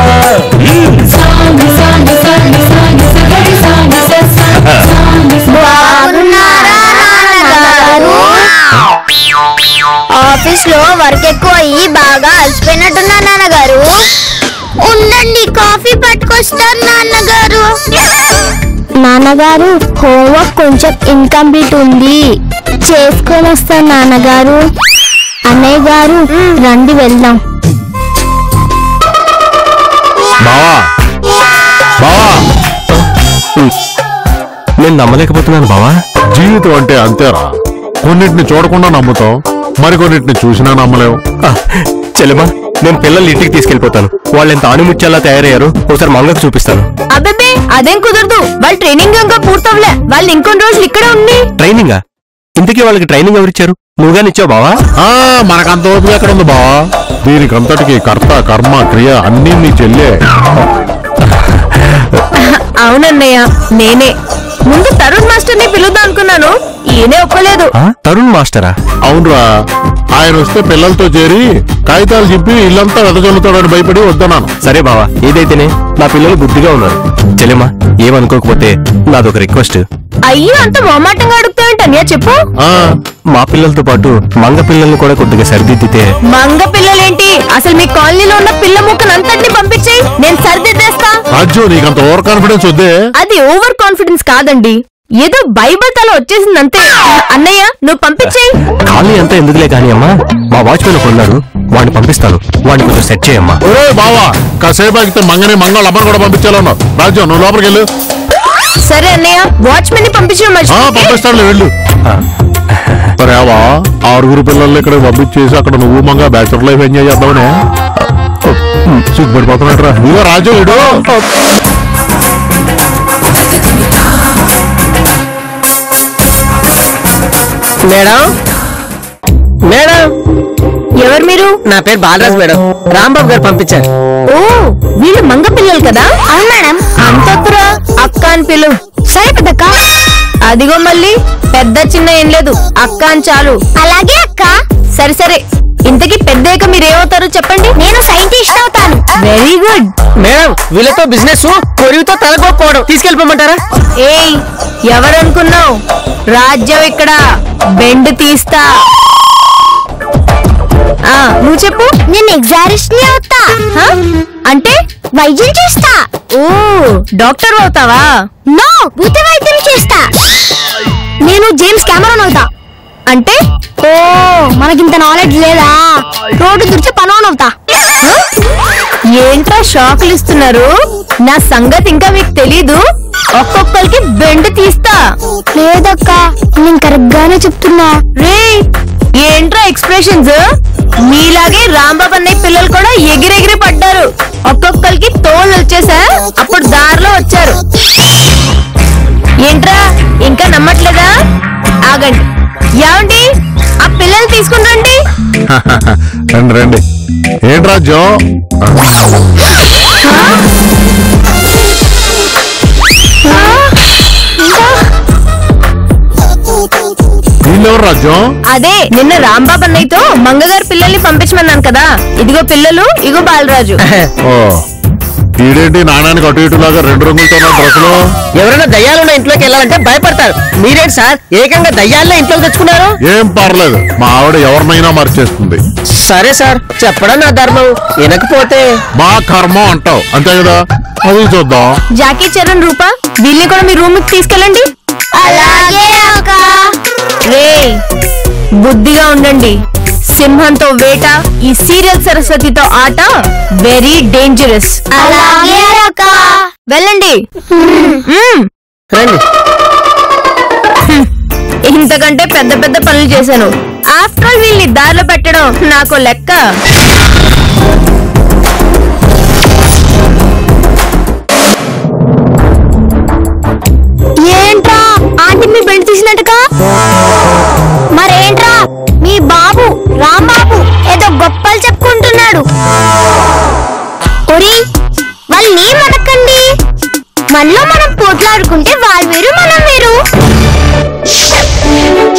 బాగున్నారా నాన్నగారు ఆఫీస్ లో వర్క్ ఎక్కువ అయ్యి బాగా అలసిపోయినట్టున్నా నాన్నగారు ఉండండి కాఫీ పట్టుకొస్తాను నాన్నగారు నాన్నగారు హోంవర్క్ కొంచెం ఇన్కంప్లీట్ ఉంది చేసుకొని వస్తాను నాన్నగారు అన్నయ్య గారు రండి వెళ్దాం బావా బావా నేను నమ్మలేకపోతున్నాను బావా జీవితం అంటే అంతేరా కొన్నిటిని చూడకుండా నమ్ముతాం మరికొన్నిటిని చూసినా నమ్మలేవు ఆ, చెల్లెమా నేను పిల్లల్ని ఇంటికి తీసుకెళ్ళిపోతాను వాళ్ళు ఎంత ఆణిముత్యాలా తయారయ్యారు ఒకసారి మంగకు చూపిస్తాను అబ్బబ్బే అదేం కుదరదు వాళ్ళ ట్రైనింగ్ ఇంకా పూర్తవలే వాళ్ళు ఇంకొన్ని రోజులు ఇక్కడే ఉంది ట్రైనింగా ఇంతకీ వాళ్ళకి ట్రైనింగ్ ఎవరిచ్చారు నువ్వుగాని ఇచ్చావు బావా ఆ మనకంత ఓపిక ఎక్కడ ఉంది బావా దీనికంతటికి కర్త కర్మ క్రియ అన్నీ నీ చెల్లే అవునన్నయ్య నేనే ముందు తరుణ్ మాస్టర్ ని పిలుద్దాం అనుకున్నాను ఈయనే ఒప్పలేదు ఆ, తరుణ్ మాస్టరా అవునరా ఆయన వస్తే పిల్లలతో చేరి కాగితాలు చెప్పి ఇల్లంతా వెదజల్లుతాడని భయపడి వద్దన్నాను సరే బావా ఏదైతేనే నా పిల్లలు బుద్ధిగా ఉన్నారు చెల్లెమా ఏమనుకోకపోతే నాదొక రిక్వెస్ట్ అయ్యో అంత మొహమాటంగా అడుగుతావేంటన్నయ్య చెప్పు ఆ మా పిల్లలతో పాటు మంగ పిల్లల్ని కూడా కొద్దిగా సరిదిద్దితే మంగ పిల్లలేంటి అసలు మీ కాలనీలో ఉన్న పిల్ల ముక్కనంతటిని పంపించేయి నేను సరిదిద్దేస్తా రాజ్యం నీకంత ఓవర్ కాన్ఫిడెన్స్ వద్దే అది ఓవర్ కాన్ఫిడెన్స్ కాదండి ఏదో బైబిల్ తల వచ్చేసిందంతే అన్నయ్య నువ్వు పంపించేయి ఖాళీ అంతా ఎందుకులే కానీ అమ్మా మా వాచ్మెన్ ఒకడు ఉన్నాడు వాడిని పంపిస్తాను వాడిని కొంచెం సెట్ చేయమ్మా ఒరే బావా కాసేపు ఆగితే మంగని మంగళ అమ్మని కూడా పంపించాలన్నావు రాజ్యం నువ్వు లోపలికి వెళ్ళు సరే అన్నయ్య వాచ్మెన్ ని పంపించడం ఆ మర్చిపో పంపిస్తాడులే వెళ్ళు రేవా ఆరుగురు పిల్లల్ని ఇక్కడ పంపించేసి అక్కడ నువ్వు మంగా బ్యాచులర్ లైఫ్ ఎంజాయ్ చేద్దామనే సిగ్గుపడిపోతున్నాడు రా ఇదిగో రాజు వీడు మేడం మేడం ఎవరు మీరు నా పేరు బాలరాజ్ మేడం రాంబాబు గారు పంపించారు ఓ వీళ్ళు మంగ పిల్లలు కదా అవును మేడం అంతొత్తురా అక్క అని పిలు సరే పెద్దక్క అదిగో మళ్ళీ పెద్ద చిన్న ఏం లేదు అక్క అని చాలు అలాగే అక్క సరే సరే ఇంతకీ పెద్దయ్యాక మీరేమవుతారో చెప్పండి నేను సైంటిస్ట్ అవుతాను వెరీ గుడ్ మేడం వీళ్ళతో బిజినెస్ కొరివితో తలగొక్కోవడం తీసుకెళ్ళిపోమంటారా ఏయ్ ఎవరనుకున్నావు రాజ్యం ఇక్కడ బెండ్ తీస్తా ఆ నువ్వు చెప్పు నేను ఎగ్జారిస్ట్ ని అవుతా హ? అంటే వైద్యం చేస్తా ఓ డాక్టర్ అవుతావా నో భూత వైద్యం చేస్తా నేను జేమ్స్ కెమెరాన్ అవుతా అంటే ఓ మనకింత నాలెడ్జ్ లేదా రోడ్డు దుర్చి పనోన్ అవుతా ఏంట్రా షాకులు ఇస్తున్నారు నా సంగతి ఇంకా మీకు తెలీదు ఒక్కొక్కరికి బెండ్ తీస్తా లేదక్క నేను కరెక్ట్ గానే చెప్తున్నా రే ఏంట్రా ఎక్స్ప్రెషన్స్ మీలాగే రాంబాబు అన్నయ్య పిల్లలు కూడా ఎగిరెగిరి పడ్డారు ఒక్కొక్కరికి తోళ్ళు వచ్చేసా అప్పుడు దారిలో వచ్చారు ఏంట్రా ఇంకా నమ్మట్లేదా ఆగండి ఏమండి ఆ పిల్లలు తీసుకుని రండి రండి రండి ఏంటి రాజ్యం వీళ్ళెవరు రాజ్యం అదే నిన్న రాంబాబు అన్నయ్యతో మంగగారు పిల్లల్ని పంపించమన్నాను కదా ఇదిగో పిల్లలు ఇగో బాలరాజు ఓ ఈడేంటి నాణానికి అటు ఇటు లాగా రెండు రంగులతో ఉన్న డ్రెస్సులు ఎవరైనా దయ్యాలున్న ఇంట్లోకి వెళ్ళాలంటే భయపడతారు మీరేంటి సార్ ఏకంగా దయ్యాలనే ఇంట్లోకి తెచ్చుకున్నారు ఏం పర్లేదు మా ఆవిడ ఎవరినైనా మర్చేస్తుంది సరే సార్ చెప్పడం నా ధర్మం వినకపోతే మా కర్మ అంటావు అంతే కదా అది చూద్దాం జాకీ చరణ్ రూప వీళ్ళని కూడా మీ రూమ్ కి తీసుకెళ్ళండి అలాగే అక్క రే బుద్ధిగా ఉండండి సింహంతో వేట ఈ సీరియల్ సరస్వతితో ఆట వెరీ డేంజరస్ అలాగే అక్క వెళ్ళండి మ్మ్. రండి ఇంతకంటే పెద్ద పెద్ద పనులు చేశాను ఆఫ్టర్ ఆల్ వీళ్ళని దారిలో పెట్టడం నాకు లెక్క ఏంట్రా ఆంటీ మీ బెండ్ తీసినట్టుగా మరేంట్రా మీ బాబు రాంబాబు ఏదో గొప్పలు చెప్పుకుంటున్నాడు ఒరి వాళ్ళని మనకండి మనలో మనం పోట్లాడుకుంటే వాళ్ళు వేరు మనం వేరు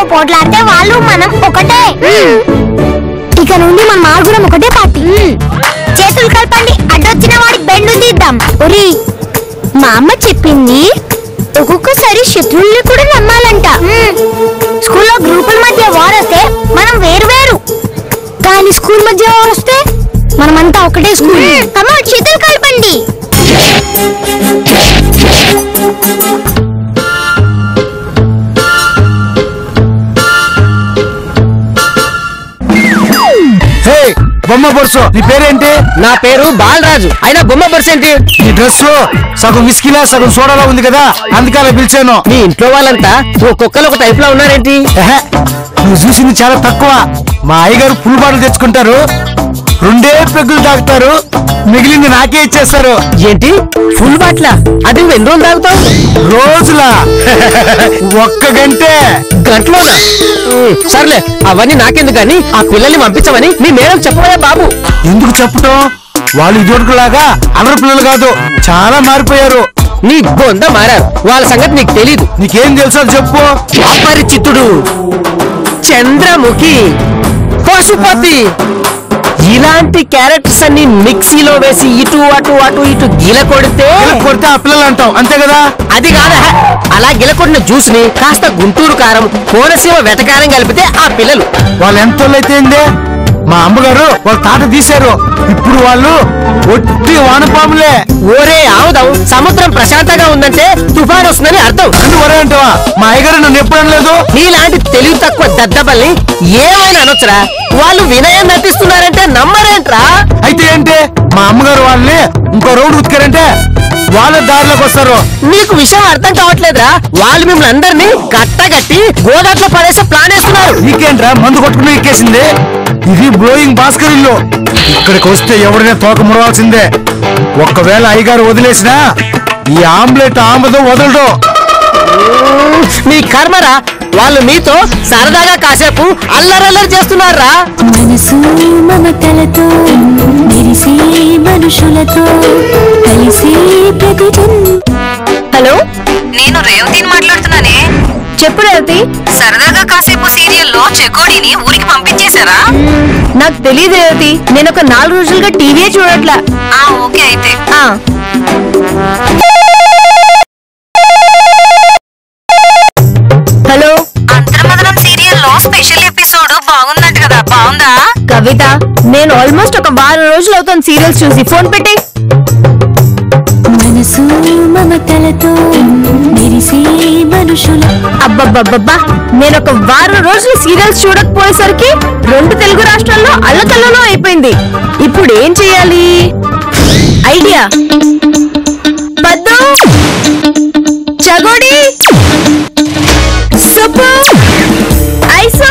పోట్లాడితే వాళ్ళు మనం ఒకటే ఇక నుండి మనం ఆరుగురం ఒకటే పార్టీ చేతులు కలపండి అడ్డొచ్చిన వాడికి బెండు తీద్దాం ఒరి మా అమ్మ చెప్పింది ఒక్కొక్కసారి శత్రువుల్ని కూడా నమ్మాలంట స్కూల్లో గ్రూపుల మధ్య వార్ వస్తే మనం వేరు వేరు కానీ స్కూల్ మధ్య వార్ వస్తే మనమంతా ఒకటే స్కూల్ కమా చేతులు కలపండి హే బొమ్మ బొరుసు నీ పేరేంటి నా పేరు బాలరాజు అయినా బొమ్మ బర్స్ ఏంటి నీ డ్రెస్ సగం విస్కీలా సగం సోడాలా ఉంది కదా అందుకే అలా పిలిచాను మీ ఇంట్లో వాళ్ళంతా ఒక్కొక్కరు ఒక టైప్ లో ఉన్నారేంటి ఎహె, నువ్వు చూసింది చాలా తక్కువ మా అయ్యగారు ఫుల్ బాటలు తెచ్చుకుంటారు రెండే పెగ్గులు తాగుతారు మిగిలింది నాకే ఇచ్చేస్తారు ఏంటి ఫుల్ బాట్ల అది నువ్వు ఎన్ని రోజులు తాగుతావు రోజులా ఒక్క గంటే గంటలోనా ఉమ్, సర్లే అవన్నీ నాకెందుకు కానీ ఆ పిల్లల్ని పంపించమని మీ మేడం చెప్పవయ్యా బాబు ఎందుకు చెప్పటం వాళ్ళు ఇదివరకులాగా అల్లరి పిల్లలు కాదు చాలా మారిపోయారు నీ బొంద మారారు వాళ్ళ సంగతి నీకు తెలీదు నీకేం తెలుసో అది చెప్పు అపరిచితుడు చంద్రముఖి పశుపతి ఇలాంటి క్యారెక్టర్స్ అన్ని మిక్సీలో వేసి ఇటు అటు అటు ఇటు గిల కొడితే ఇలా కొడితే ఆ పిల్లలు అంటావు అంతే కదా అది కాదా అలా గిలకొడిన జ్యూస్ ని కాస్త గుంటూరు కారం కోనసీమ వెటకారం కలిపితే ఆ పిల్లలు వాళ్ళు ఎంత అయితే ఏందే మా అమ్మగారు వాళ్ళ తాట తీశారు ఇప్పుడు వాళ్ళు ఒట్టి వానపాములే ఓరే ఆవుదాం సముద్రం ప్రశాంతంగా ఉందంటే తుఫాన్ వస్తుందని అర్థం ఎందుకు ఒరే అంటావా మా అయ్యగారు నన్ను ఎప్పుడు అనలేదు నీలాంటి తెలివి తక్కువ దద్దబల్ని ఏమైనా అనొచ్చురా వాళ్ళు వినయం నటిస్తున్నారంటే నమ్మరేంట్రా అయితే ఏంటి మా అమ్మగారు వాళ్ళని ఇంకో రౌండ్ ఉతికారంటే వాళ్ళ దారిలోకి వస్తారు నీకు విషయం అర్థం కావట్లేదురా వాళ్ళు మిమ్మల్ని అందరినీ కట్టగట్టి గోదాట్లో పడేసే ప్లాన్ వేస్తున్నారు నీకేంట్రా మందు కొట్టుకుని ఎక్కేసింది ఇది బ్లోయింగ్ భాస్కర్ ఇల్లు ఇక్కడికి వస్తే ఎవరైనా తోక మురవాల్సిందే ఒక్కవేళ అయ్యగారు వదిలేసినా ఈ ఆమ్లెట్ ఆమదు వదలడు మీ కర్మరా వాళ్ళు మీతో సరదాగా కాసేపు అల్లరల్లరి చేస్తున్నారా మనసు మమతలతో మెరిసే మనుషులతో కలిసే ప్రతి జన్- హలో నేను రేవతిని మాట్లాడుతున్నానే చెప్పు రేవతి సరదాగా కాసేపు సీరియల్లో చెకోడీని ఊరికి పంపించేశారా నాకు తెలియదు రేవతి నేను ఒక నాలుగు రోజులుగా టీవీ చూడట్లా ఆ ఓకే అయితే ఆ, హలో అంతర్మదనం సీరియల్లో స్పెషల్ ఎపిసోడ్ బాగుందంట కదా బాగుందా కవిత నేను ఆల్మోస్ట్ ఒక వారం రోజులు అవుతాను సీరియల్స్ చూసి ఫోన్ పెట్టి మనసు మమతలతో మెరిసే మనుషుల అబ్బబ్బబ్బబ్బా నేను ఒక వారం రోజులు సీరియల్స్ చూడకపోయేసరికి రెండు తెలుగు రాష్ట్రాల్లో అల్లకల్లలో అయిపోయింది ఇప్పుడు ఏం చేయాలి ఐడియా పద్దు చగోడి సుబ్బు ఐసు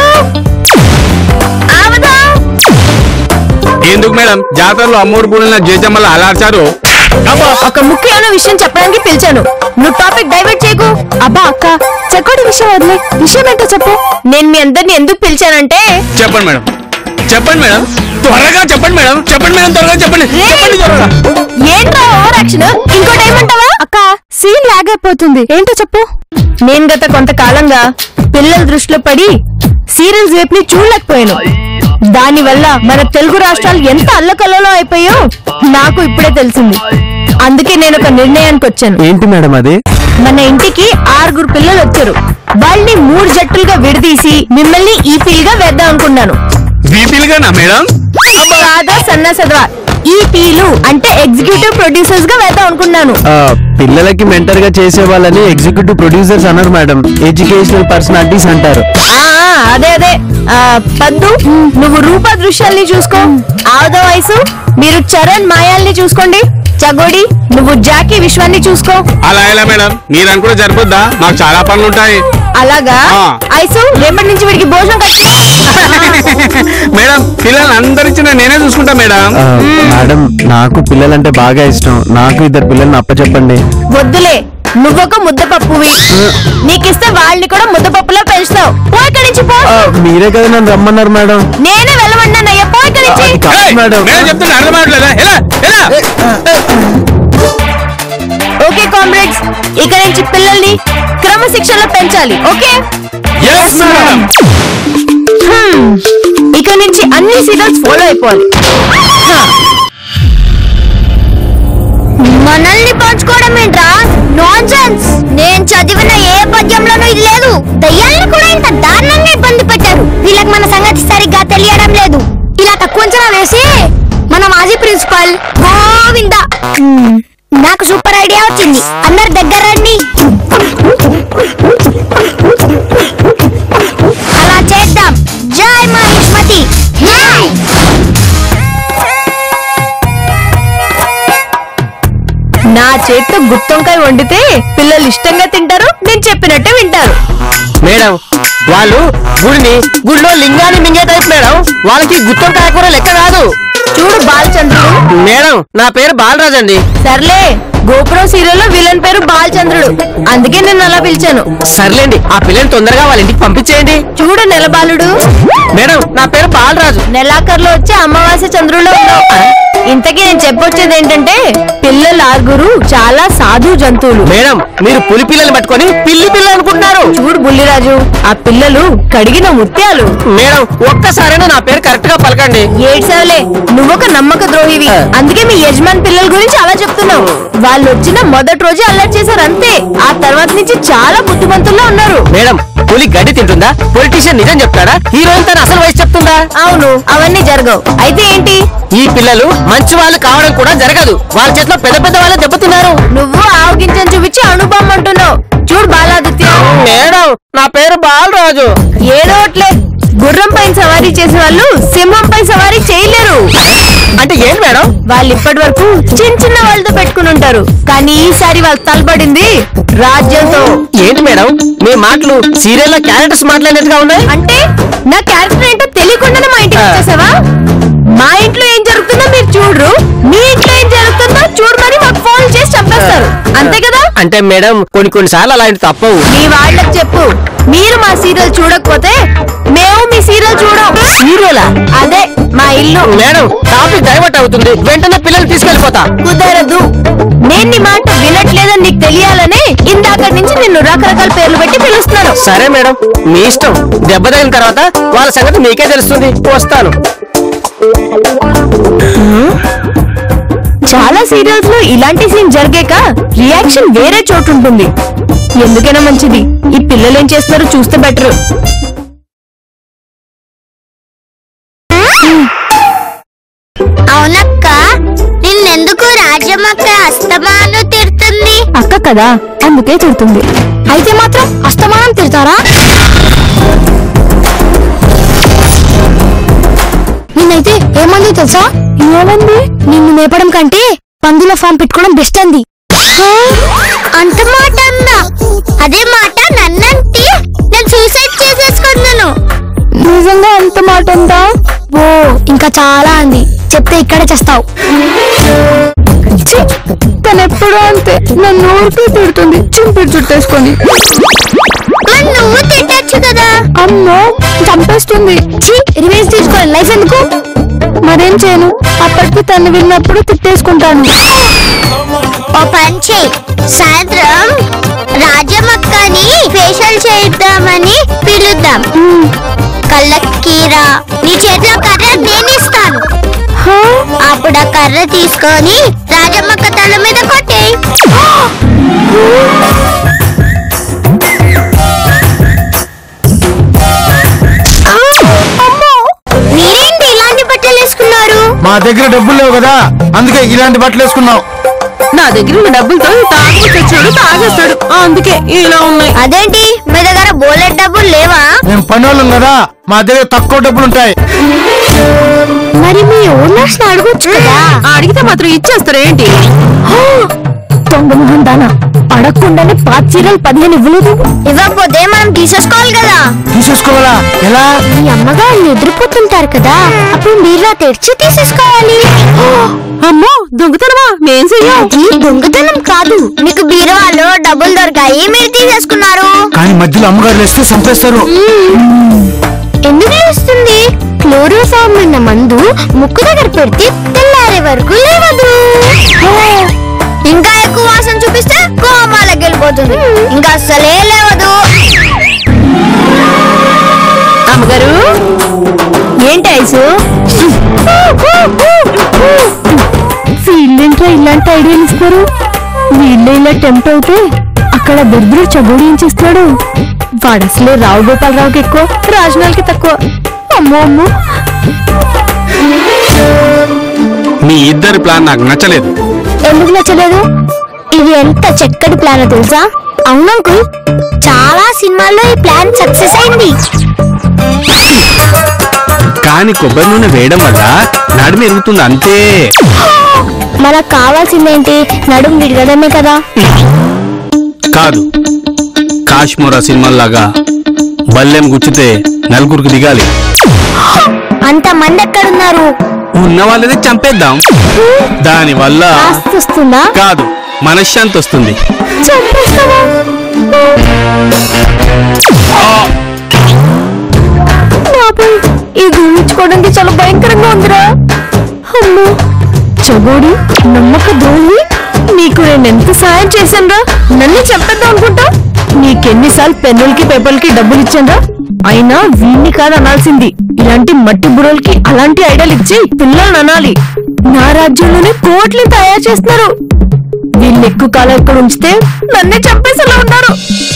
ఆవదా ఎందుకు మేడం జాతరలో అమ్మోరు పూడిన జేజమ్మలు అలార్చారు ఒక ముఖ్యమైన విషయం చెప్పడానికి పిలిచాను నువ్వు టాపిక్ డైవర్ట్ చేయకు అబ్బా అక్క చకోడి విషయం వదిలే విషయం ఏంటో చెప్పు నేను మీ అందరిని ఎందుకు పిలిచానంటే చెప్పండి మేడం చెప్పండి మేడం త్వరగా చెప్పండి మేడం చెప్పండి మేడం త్వరగా చెప్పండి చెప్పండి త్వరగా ఏంట్రా ఓవర్ యాక్షన్ ఇంకోటి ఏమంటావా అక్క సీన్ లాగ్ అయిపోతుంది ఏంటో చెప్పు నేను గత కొంతకాలంగా పిల్లల దృష్టిలో పడి సీరియల్స్ వైపుని చూడలేకపోయాను దానివల్ల మన తెలుగు రాష్ట్రాలు ఎంత అల్లకల్లలో అయిపోయో నాకు ఇప్పుడే తెలిసింది అందుకే నేను ఒక నిర్ణయానికి వచ్చాను ఏంటి మేడం అది మన ఇంటికి ఆరుగురు పిల్లలు వచ్చారు వాళ్ళని మూడు జట్టులుగా విడదీసి మిమ్మల్ని ఈ ఫీల్ గా వేద్దాం అనుకున్నాను బీపీలుగానా మేడం కాదా సన్నా సదవా ఈ పీలు అంటే ఎగ్జిక్యూటివ్ ప్రొడ్యూసర్స్ గా వేద్దాం అనుకున్నాను పిల్లలకి మెంటర్ గా చేసే వాళ్ళని ఎగ్జిక్యూటివ్ ప్రొడ్యూసర్స్ అన్నారు మేడం ఎడ్యుకేషనల్ పర్సనాలిటీస్ అంటారు ఆ, ఆ, అదే అదే ఆ, పద్దు నువ్వు రూప దృశ్యాల్ని చూసుకో ఆవదో వయసు మీరు చరణ్ మాయాల్ని చూసుకోండి చగోడి నువ్వు జాకీ విశ్వాన్ని చూసుకో అలా ఎలా మేడం మీరు అనుకుంటే సరిపోద్దా మాకు చాలా పనులు ఉంటాయి అలాగా ఆ. ఐసు రేపటి నుంచి వీడికి భోజనం కట్టి మేడం పిల్లలు అందరిచ్చిన నేనే చూసుకుంటా మేడం ఆ, మేడం నాకు పిల్లలంటే బాగా ఇష్టం నాకు ఇద్దరు పిల్లల్ని అప్పచెప్పండి వద్దులే నువ్వొక ముద్దపప్పువి నీకిస్తే వాళ్ళని కూడా ముద్దపప్పులో పెంచుతావు పో ఇక్కడి నుంచి పో ఆ, మీరే కదా నన్ను రమ్మన్నారు మేడం నేనే వెళ్ళమన్నానయ్యా పో ఇక్కడి అది నుంచి కాదు మేడం మేడం చెప్తుంటే అర్థమవట్లేదా ఎలా ఎలా ఓకే కామ్రేడ్స్ ఇక నుంచి పిల్లల్ని క్రమశిక్షణలో పెంచాలి ఓకే హ్మ్. ఇక నుంచి అన్ని సీరియల్స్ ఫాలో అయిపోవాలి మనల్ని పంచుకోవడం ఏంట్రా నాన్ నేను చదివిన ఏ పద్యంలోనూ ఇది లేదు దయ్యాలను కూడా ఇంత దారుణంగా ఇబ్బంది పెట్టారు వీళ్ళకి మన సంగతి సరిగ్గా తెలియడం లేదు ఇలా తక్కువ అంచనా వేసి మన మాజీ ప్రిన్సిపల్ గోవింద నాకు సూపర్ ఐడియా వచ్చింది అందరు దగ్గర రండి అలా చేద్దాం జై మహిష్మతి జై నా చేత్తో గుత్తొంకాయ వండితే పిల్లలు ఇష్టంగా తింటారు నేను చెప్పినట్టే వింటారు మేడం వాళ్ళు గుడిని గుడిలో లింగాన్ని మింగే టైప్ మేడం వాళ్ళకి గుత్తొంకాయ కూర లెక్క కాదు చూడు బాలచంద్రుడు మేడం నా పేరు బాలరాజ్ అండి సర్లే గోపురం సీరియల్లో విలన్ పేరు బాలచంద్రుడు అందుకే నేను అలా పిలిచాను సర్లేండి ఆ పిల్లని తొందరగా వాళ్ళ ఇంటికి పంపించేయండి చూడు నెలబాలుడు మేడం నా పేరు బాలరాజు నెలాఖరులో వచ్చే అమావాస్య చంద్రుల్లో ఉన్నావు ఇంతకీ నేను చెప్పొచ్చేది ఏంటంటే పిల్లలు ఆరుగురు చాలా సాధు జంతువులు మేడం మీరు పులి పిల్లల్ని పట్టుకొని పిల్లి పిల్ల అనుకుంటున్నారు చూడు బుల్లిరాజు ఆ పిల్లలు కడిగిన ముత్యాలు మేడం ఒక్కసారైనా నా పేరు కరెక్ట్ గా పలకండి ఏడ్సావులే నువ్వొక నమ్మక ద్రోహివి అందుకే మీ యజమాన్ పిల్లల గురించి అలా చెప్తున్నావు వాళ్ళు వచ్చిన మొదటి రోజే అల్లరి చేశారు అంతే ఆ తర్వాత నుంచి చాలా బుద్ధిమంతుల్లో ఉన్నారు మేడం పులి గడ్డి తింటుందా పొలిటీషియన్ నిజం చెప్తాడా హీరోయిన్ తన అసలు వయసు చెప్తుందా అవును అవన్నీ జరగవు అయితే ఏంటి ఈ పిల్లలు మంచి వాళ్ళు కావడం కూడా జరగదు వాళ్ళ చేతిలో పెద్ద పెద్ద వాళ్ళే దెబ్బతిన్నారు నువ్వు ఆవగించని చూపించి అణుబామ్ అంటున్నావు చూడు బాలాదిత్య మేడం నా పేరు బాలరాజు ఏదో ఒకట్లే గుర్రం పైన సవారీ చేసే వాళ్ళు సింహం పై సవారీ చేయలేరు అంటే ఏంటి మేడం వాళ్ళు ఇప్పటి వరకు చిన్న చిన్న వాళ్ళతో పెట్టుకుని ఉంటారు కానీ ఈసారి వాళ్ళు తలబడింది రాజ్యంతో ఏంటి మేడం మీ మాటలు సీరియల్లో క్యారెక్టర్స్ మాట్లాడినట్టుగా ఉన్నాయి అంటే నా క్యారెక్టర్ ఏంటో తెలియకుండానే మా ఇంటికి వచ్చేసావా మా ఇంట్లో ఏం జరుగుతుందో మీరు చూడరు మీ ఇంట్లో ఏం జరుగుతుందో చూడు మరి మాకు ఫోన్ చేసి చంపేస్తారు అంతే కదా అంటే మేడం కొన్ని కొన్ని సార్లు అలాంటి తప్పవు మీ వాళ్ళకి చెప్పు మీరు మా సీరియల్ చూడకపోతే మేము మీ సీరియల్ చూడం సీరియలా అదే మా ఇల్లు మేడం టాపిక్ డైవర్ట్ అవుతుంది వెంటనే పిల్లలు తీసుకెళ్లిపోతా కుదరదు నేను నీ మాట వినట్లేదని నీకు తెలియాలని ఇందాక నుంచి నిన్ను రకరకాల పేర్లు పెట్టి పిలుస్తున్నాను సరే మేడం మీ ఇష్టం దెబ్బ తగిలిన తర్వాత వాళ్ళ సంగతి మీకే తెలుస్తుంది వస్తాను చాలా సీరియల్స్ లో ఇలాంటి సీన్ జరిగాక రియాక్షన్ వేరే చోటు ఉంటుంది ఎందుకైనా మంచిది ఈ పిల్లలు ఏం చేస్తారో చూస్తే బెటర్ అవునక్క నిన్నెందుకు రాజమక్క అస్తమాను తిడుతుంది అక్క కదా అందుకే తిడుతుంది అయితే మాత్రం అస్తమానం తిడతారా నిన్నైతే ఏమంది తెలుసా ఏమంది నిన్ను మేపడం కంటే పందుల ఫామ్ పెట్టుకోవడం బెస్ట్ అంది అంత మాట అందా అదే మాట నన్నంటే నేను సూసైడ్ చేసేసుకున్నాను నిజంగా అంత మాట ఉందా ఓ ఇంకా చాలా అంది చెప్తే ఇక్కడే చేస్తావు తను ఎప్పుడూ అంతే నన్ను ఊరికే తిడుతుంది చింపిడి చుట్టేసుకొని నువ్వు తిట్టచ్చు కదా అమ్మో చంపేస్తుంది రివేజ్ తీసుకోవాలి లైఫ్ ఎందుకు మరేం చేయను అప్పటికి తను విన్నప్పుడు తిట్టేసుకుంటాను ఓ పని చేయి సాయంత్రం రాజమక్కని ఫేషియల్ చేద్దామని పిలుద్దాం కళ్ళకీరా నీ చేతిలో కర్ర నేను ఇస్తాను అప్పుడు ఆ కర్ర తీసుకొని రాజమ్మక్క తల మీద కొట్టేయి మీరేంటి ఇలాంటి బట్టలు వేసుకున్నారు మా దగ్గర డబ్బులు లేవు కదా అందుకే ఇలాంటి బట్టలు వేసుకున్నాం నా దగ్గర ఉన్న డబ్బులతో తాగు తెచ్చాడు తాగేస్తాడు అందుకే ఇలా ఉన్నాయి అదేంటి మీ దగ్గర బోలెట్ డబ్బులు లేవా మేము పనోళ్ళం కదా మా దగ్గర తక్కువ డబ్బులు ఉంటాయి మరి మీ ఓనర్స్ అడగొచ్చు కదా అడిగితే మాత్రం ఇచ్చేస్తారు ఏంటి దొంగ మొహం దానా అడగకుండానే పాత చీరలు పదిహేను ఇవ్వలేదు ఇవ్వకపోతే మనం తీసేసుకోవాలి కదా తీసేసుకోవాలా ఎలా మీ అమ్మగారు నిద్రపోతుంటారు కదా అప్పుడు మీరు తెరిచి తీసేసుకోవాలి అమ్మో దొంగతనమా మేం చెయ్యం ఇది దొంగతనం కాదు మీకు బీరువాలో డబ్బులు దొరికాయి మీరు తీసేసుకున్నారు కానీ మధ్యలో అమ్మగారు లేస్తే చంపేస్తారు ఎందుకు లేస్తుంది క్లోరోఫామ్ ఉన్న మందు ముక్కు దగ్గర పెడితే తెల్లారే వరకు లేవదు ఇంకా ఎక్కువ వాసన చూపిస్తే కోమాలకు వెళ్ళిపోతుంది ఇంకా అస్సలే లేవదు అమ్మగారు ఏంటి ఐసు వీళ్ళేంట్రా ఇలాంటి ఐడియాలు ఇస్తారు వీళ్ళే ఇలా టెంప్ట్ అవుతే అక్కడ దుర్దురు చబోడి ఏం చేస్తాడు వాడు అసలే రావు గోపాలరావుకి ఎక్కువ రాజనాలకి తక్కువ అమ్మో అమ్మో మీ ఇద్దరి ప్లాన్ నాకు నచ్చలేదు ఎందుకు నచ్చలేదు ఇది ఎంత చక్కటి ప్లాన్ తెలుసా అవును అంకుల్ చాలా సినిమాల్లో ఈ ప్లాన్ సక్సెస్ అయింది కానీ కొబ్బరి నూనె వేయడం వల్ల నడుము ఎరుగుతుంది అంతే మనకు కావాల్సిందేంటి నడుము విరగడమే కదా కాదు కాశ్మీరా సినిమాల్లాగా బల్లెం గుచ్చితే నలుగురికి దిగాలి అంతమంది ఎక్కడున్నారు ఉన్న వాళ్ళని చంపేద్దాం దాని వల్ల ఆస్తి వస్తుందా కాదు మనశ్శాంతి వస్తుంది చంపేస్తావా బాబాయ్ ఇది ఊహించుకోవడానికి చాలా భయంకరంగా ఉందిరా అమ్మో చబోడి నమ్మక ద్రోహి నీకు నేను ఎంత సాయం చేశానురా నన్ను చంపేద్దాం అనుకుంటా నీకెన్నిసార్లు పెన్నులకి పేపర్లకి డబ్బులు ఇచ్చానురా అయినా వీణ్ణి కాదు అనాల్సింది ఇలాంటి మట్టి బుర్రలకి అలాంటి ఐడియాలు ఇచ్చి పిల్లల్ని అనాలి నా రాజ్యంలోనే కోట్లు తయారు చేస్తున్నారు వీళ్ళు ఎక్కువ కాలం ఇక్కడ ఉంచితే నన్నే చంపేసేలా ఉన్నారు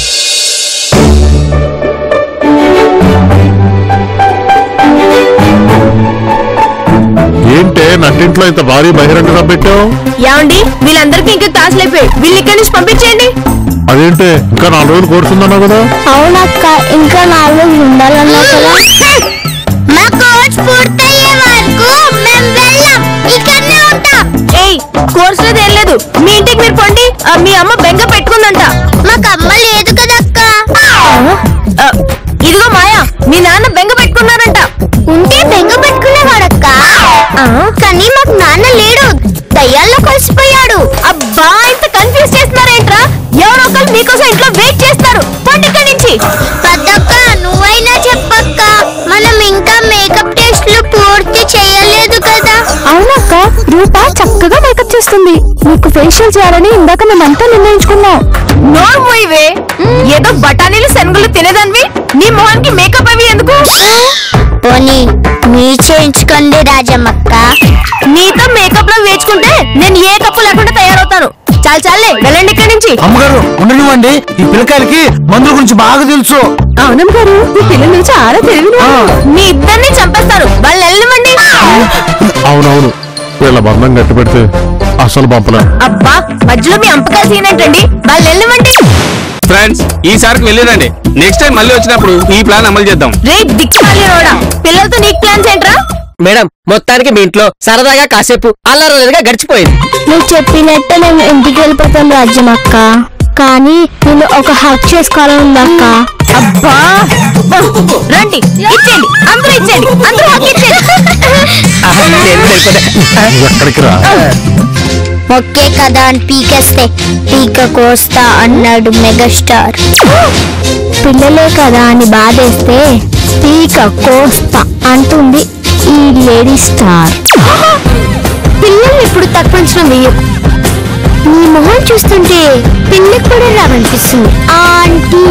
ఏంటే నట్టింట్లో ఇంత భారీ బహిరంగ సభ పెట్టావు ఏమండి వీళ్ళందరికీ ఇంకా క్లాసులు అయిపోయి వీళ్ళు ఇక్కడి నుంచి పంపించేయండి అదేంటే ఇంకా నాలుగు రోజులు కోరుతుందన్నావు కదా అవునక్క ఇంకా నాలుగు రోజులు ఉండాలన్నా కదా మా కోర్స్ పూర్తయ్యే వరకు మేము వెళ్ళాం ఇక్కడనే ఉంటాం ఏయ్ కోర్సు లేదు ఏం లేదు మీ ఇంటికి మీరు పండి ఆ, మీ అమ్మ బెంగ పెట్టుకుందంట మాకు అమ్మ లేదు కదక్క ఆ, ఇదిగో మాయా మీ నాన్న బెంగ పెట్టుకున్నారంట ఉంటే బెంగ పెట్టుకునేవాడక్క కానీ మాకు నాన్న లేడు దయ్యాల్లో కలిసిపోయాడు అబ్బా ఇంత కన్ఫ్యూజ్ చేస్తున్నారేంట్రా ఎవరో ఒకరు మీకోసం ఇంట్లో వెయిట్ చేస్తారు పండి ఇక్కడి నుంచి పెద్దక్క నువ్వైనా చెప్పక్క మనం ఇంకా మేకప్ టెస్ట్లు పూర్తి చేయలేదు కదా అవునక్క రూప చక్కగా మేకప్ చేస్తుంది నీకు ఫేషియల్ చేయాలని ఇందాక మేమంతా నిర్ణయించుకున్నాం నోరు మూయివే ఏదో బఠానీలు శనగలు తినేదానివి నీ మొహానికి మేకప్ అవి ఎందుకు పోనీ మీ చేయించుకోండి రాజమ్మక్క నీతో మేకప్ లో వేచుకుంటే నేను ఏ తప్పు లేకుండా తయారవుతాను చాలు చాలే వెళ్ళండి ఇక్కడి నుంచి అమ్మగారు ఉండనివ్వండి ఈ పిల్లకాయలకి మందుల గురించి బాగా తెలుసు అవునమ్మ గారు ఈ పిల్లలు చాలా తెలివిన మీ ఇద్దరిని చంపేస్తారు వాళ్ళు వెళ్ళమండి అవునవును వీళ్ళ బంధం గట్టి పెడితే అసలు పంపలేం అబ్బా మధ్యలో మీ అంపకాయ సీన్ ఏంటండి వాళ్ళు వెళ్ళమండి ఫ్రెండ్స్ ఈసారికి వెళ్ళిరండి నెక్స్ట్ టైం మళ్ళీ వచ్చినప్పుడు ఈ ప్లాన్ అమలు చేద్దాం రే దిక్కుమాలి రోడా పిల్లలతో నీకు ప్లాన్స్ ఏంట్రా మేడం మొత్తానికి మీ ఇంట్లో సరదాగా కాసేపు అల్లరలేదుగా గడిచిపోయింది నువ్వు చెప్పినట్టు నేను ఇంటికి వెళ్ళిపోతాను రాజ్యమక్క కానీ నేను ఒక హక్ చేసుకోవాలని ఉందక్క అబ్బా రండి ఇచ్చేయండి అందరూ ఇచ్చేయండి అందరూ హక్ ఇచ్చేయండి ఎక్కడికి రా ఒకే కదా అని పీకేస్తే పీక కోస్తా అన్నాడు మెగాస్టార్ పిల్లలే కదా అని బాధేస్తే పీక కోస్తా అంటుంది ఈ లేడీ స్టార్ పిల్లల్ని ఇప్పుడు తక్కువంచడం వేయకు నీ మొహం చూస్తుంటే పిల్లకి కూడా రావనిపిస్తుంది ఆంటీ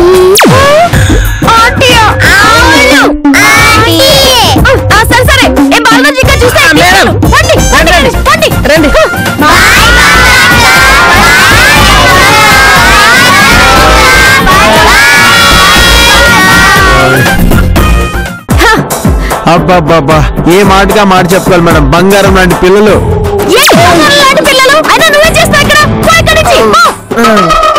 ఆంటీయా? అవును ఆంటీ ఆ, సరే సరే ఏ బాలరాజు ఇంకా చూస్తే మేడం. పండి పండి పండి రండి అబ్బాబ్బాబ్బా ఏ మాటగా మాట చెప్పాలి మేడం బంగారం లాంటి పిల్లలు ఏ బంగారం లాంటి పిల్లలు అయినా నువ్వేం చేస్తావు ఇక్కడ పో ఇక్కడి నుంచి పో.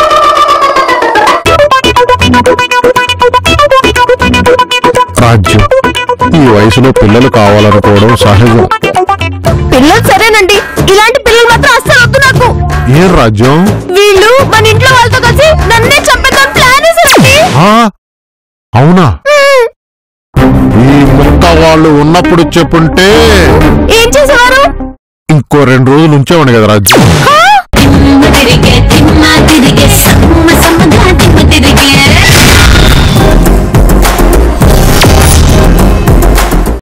రాజ్యం ఈ వయసులో పిల్లలు కావాలనుకోవడం సహజం పిల్లలు సరేనండి ఇలాంటి పిల్లలు మాత్రం అస్సలు వద్దు నాకు ఏం రాజ్యం వీళ్ళు మన ఇంట్లో వాళ్ళతో కలిసి నన్నే చంపేద్దాం ప్లాన్ వేసారండి ఆ? అవునా ఈ ముక్క వాళ్ళు ఉన్నప్పుడు చెప్పుంటే ఏం చేసేవారు ఇంకో రెండు రోజులు ఉంచేవాడు కదా రాజ్యం ఆ!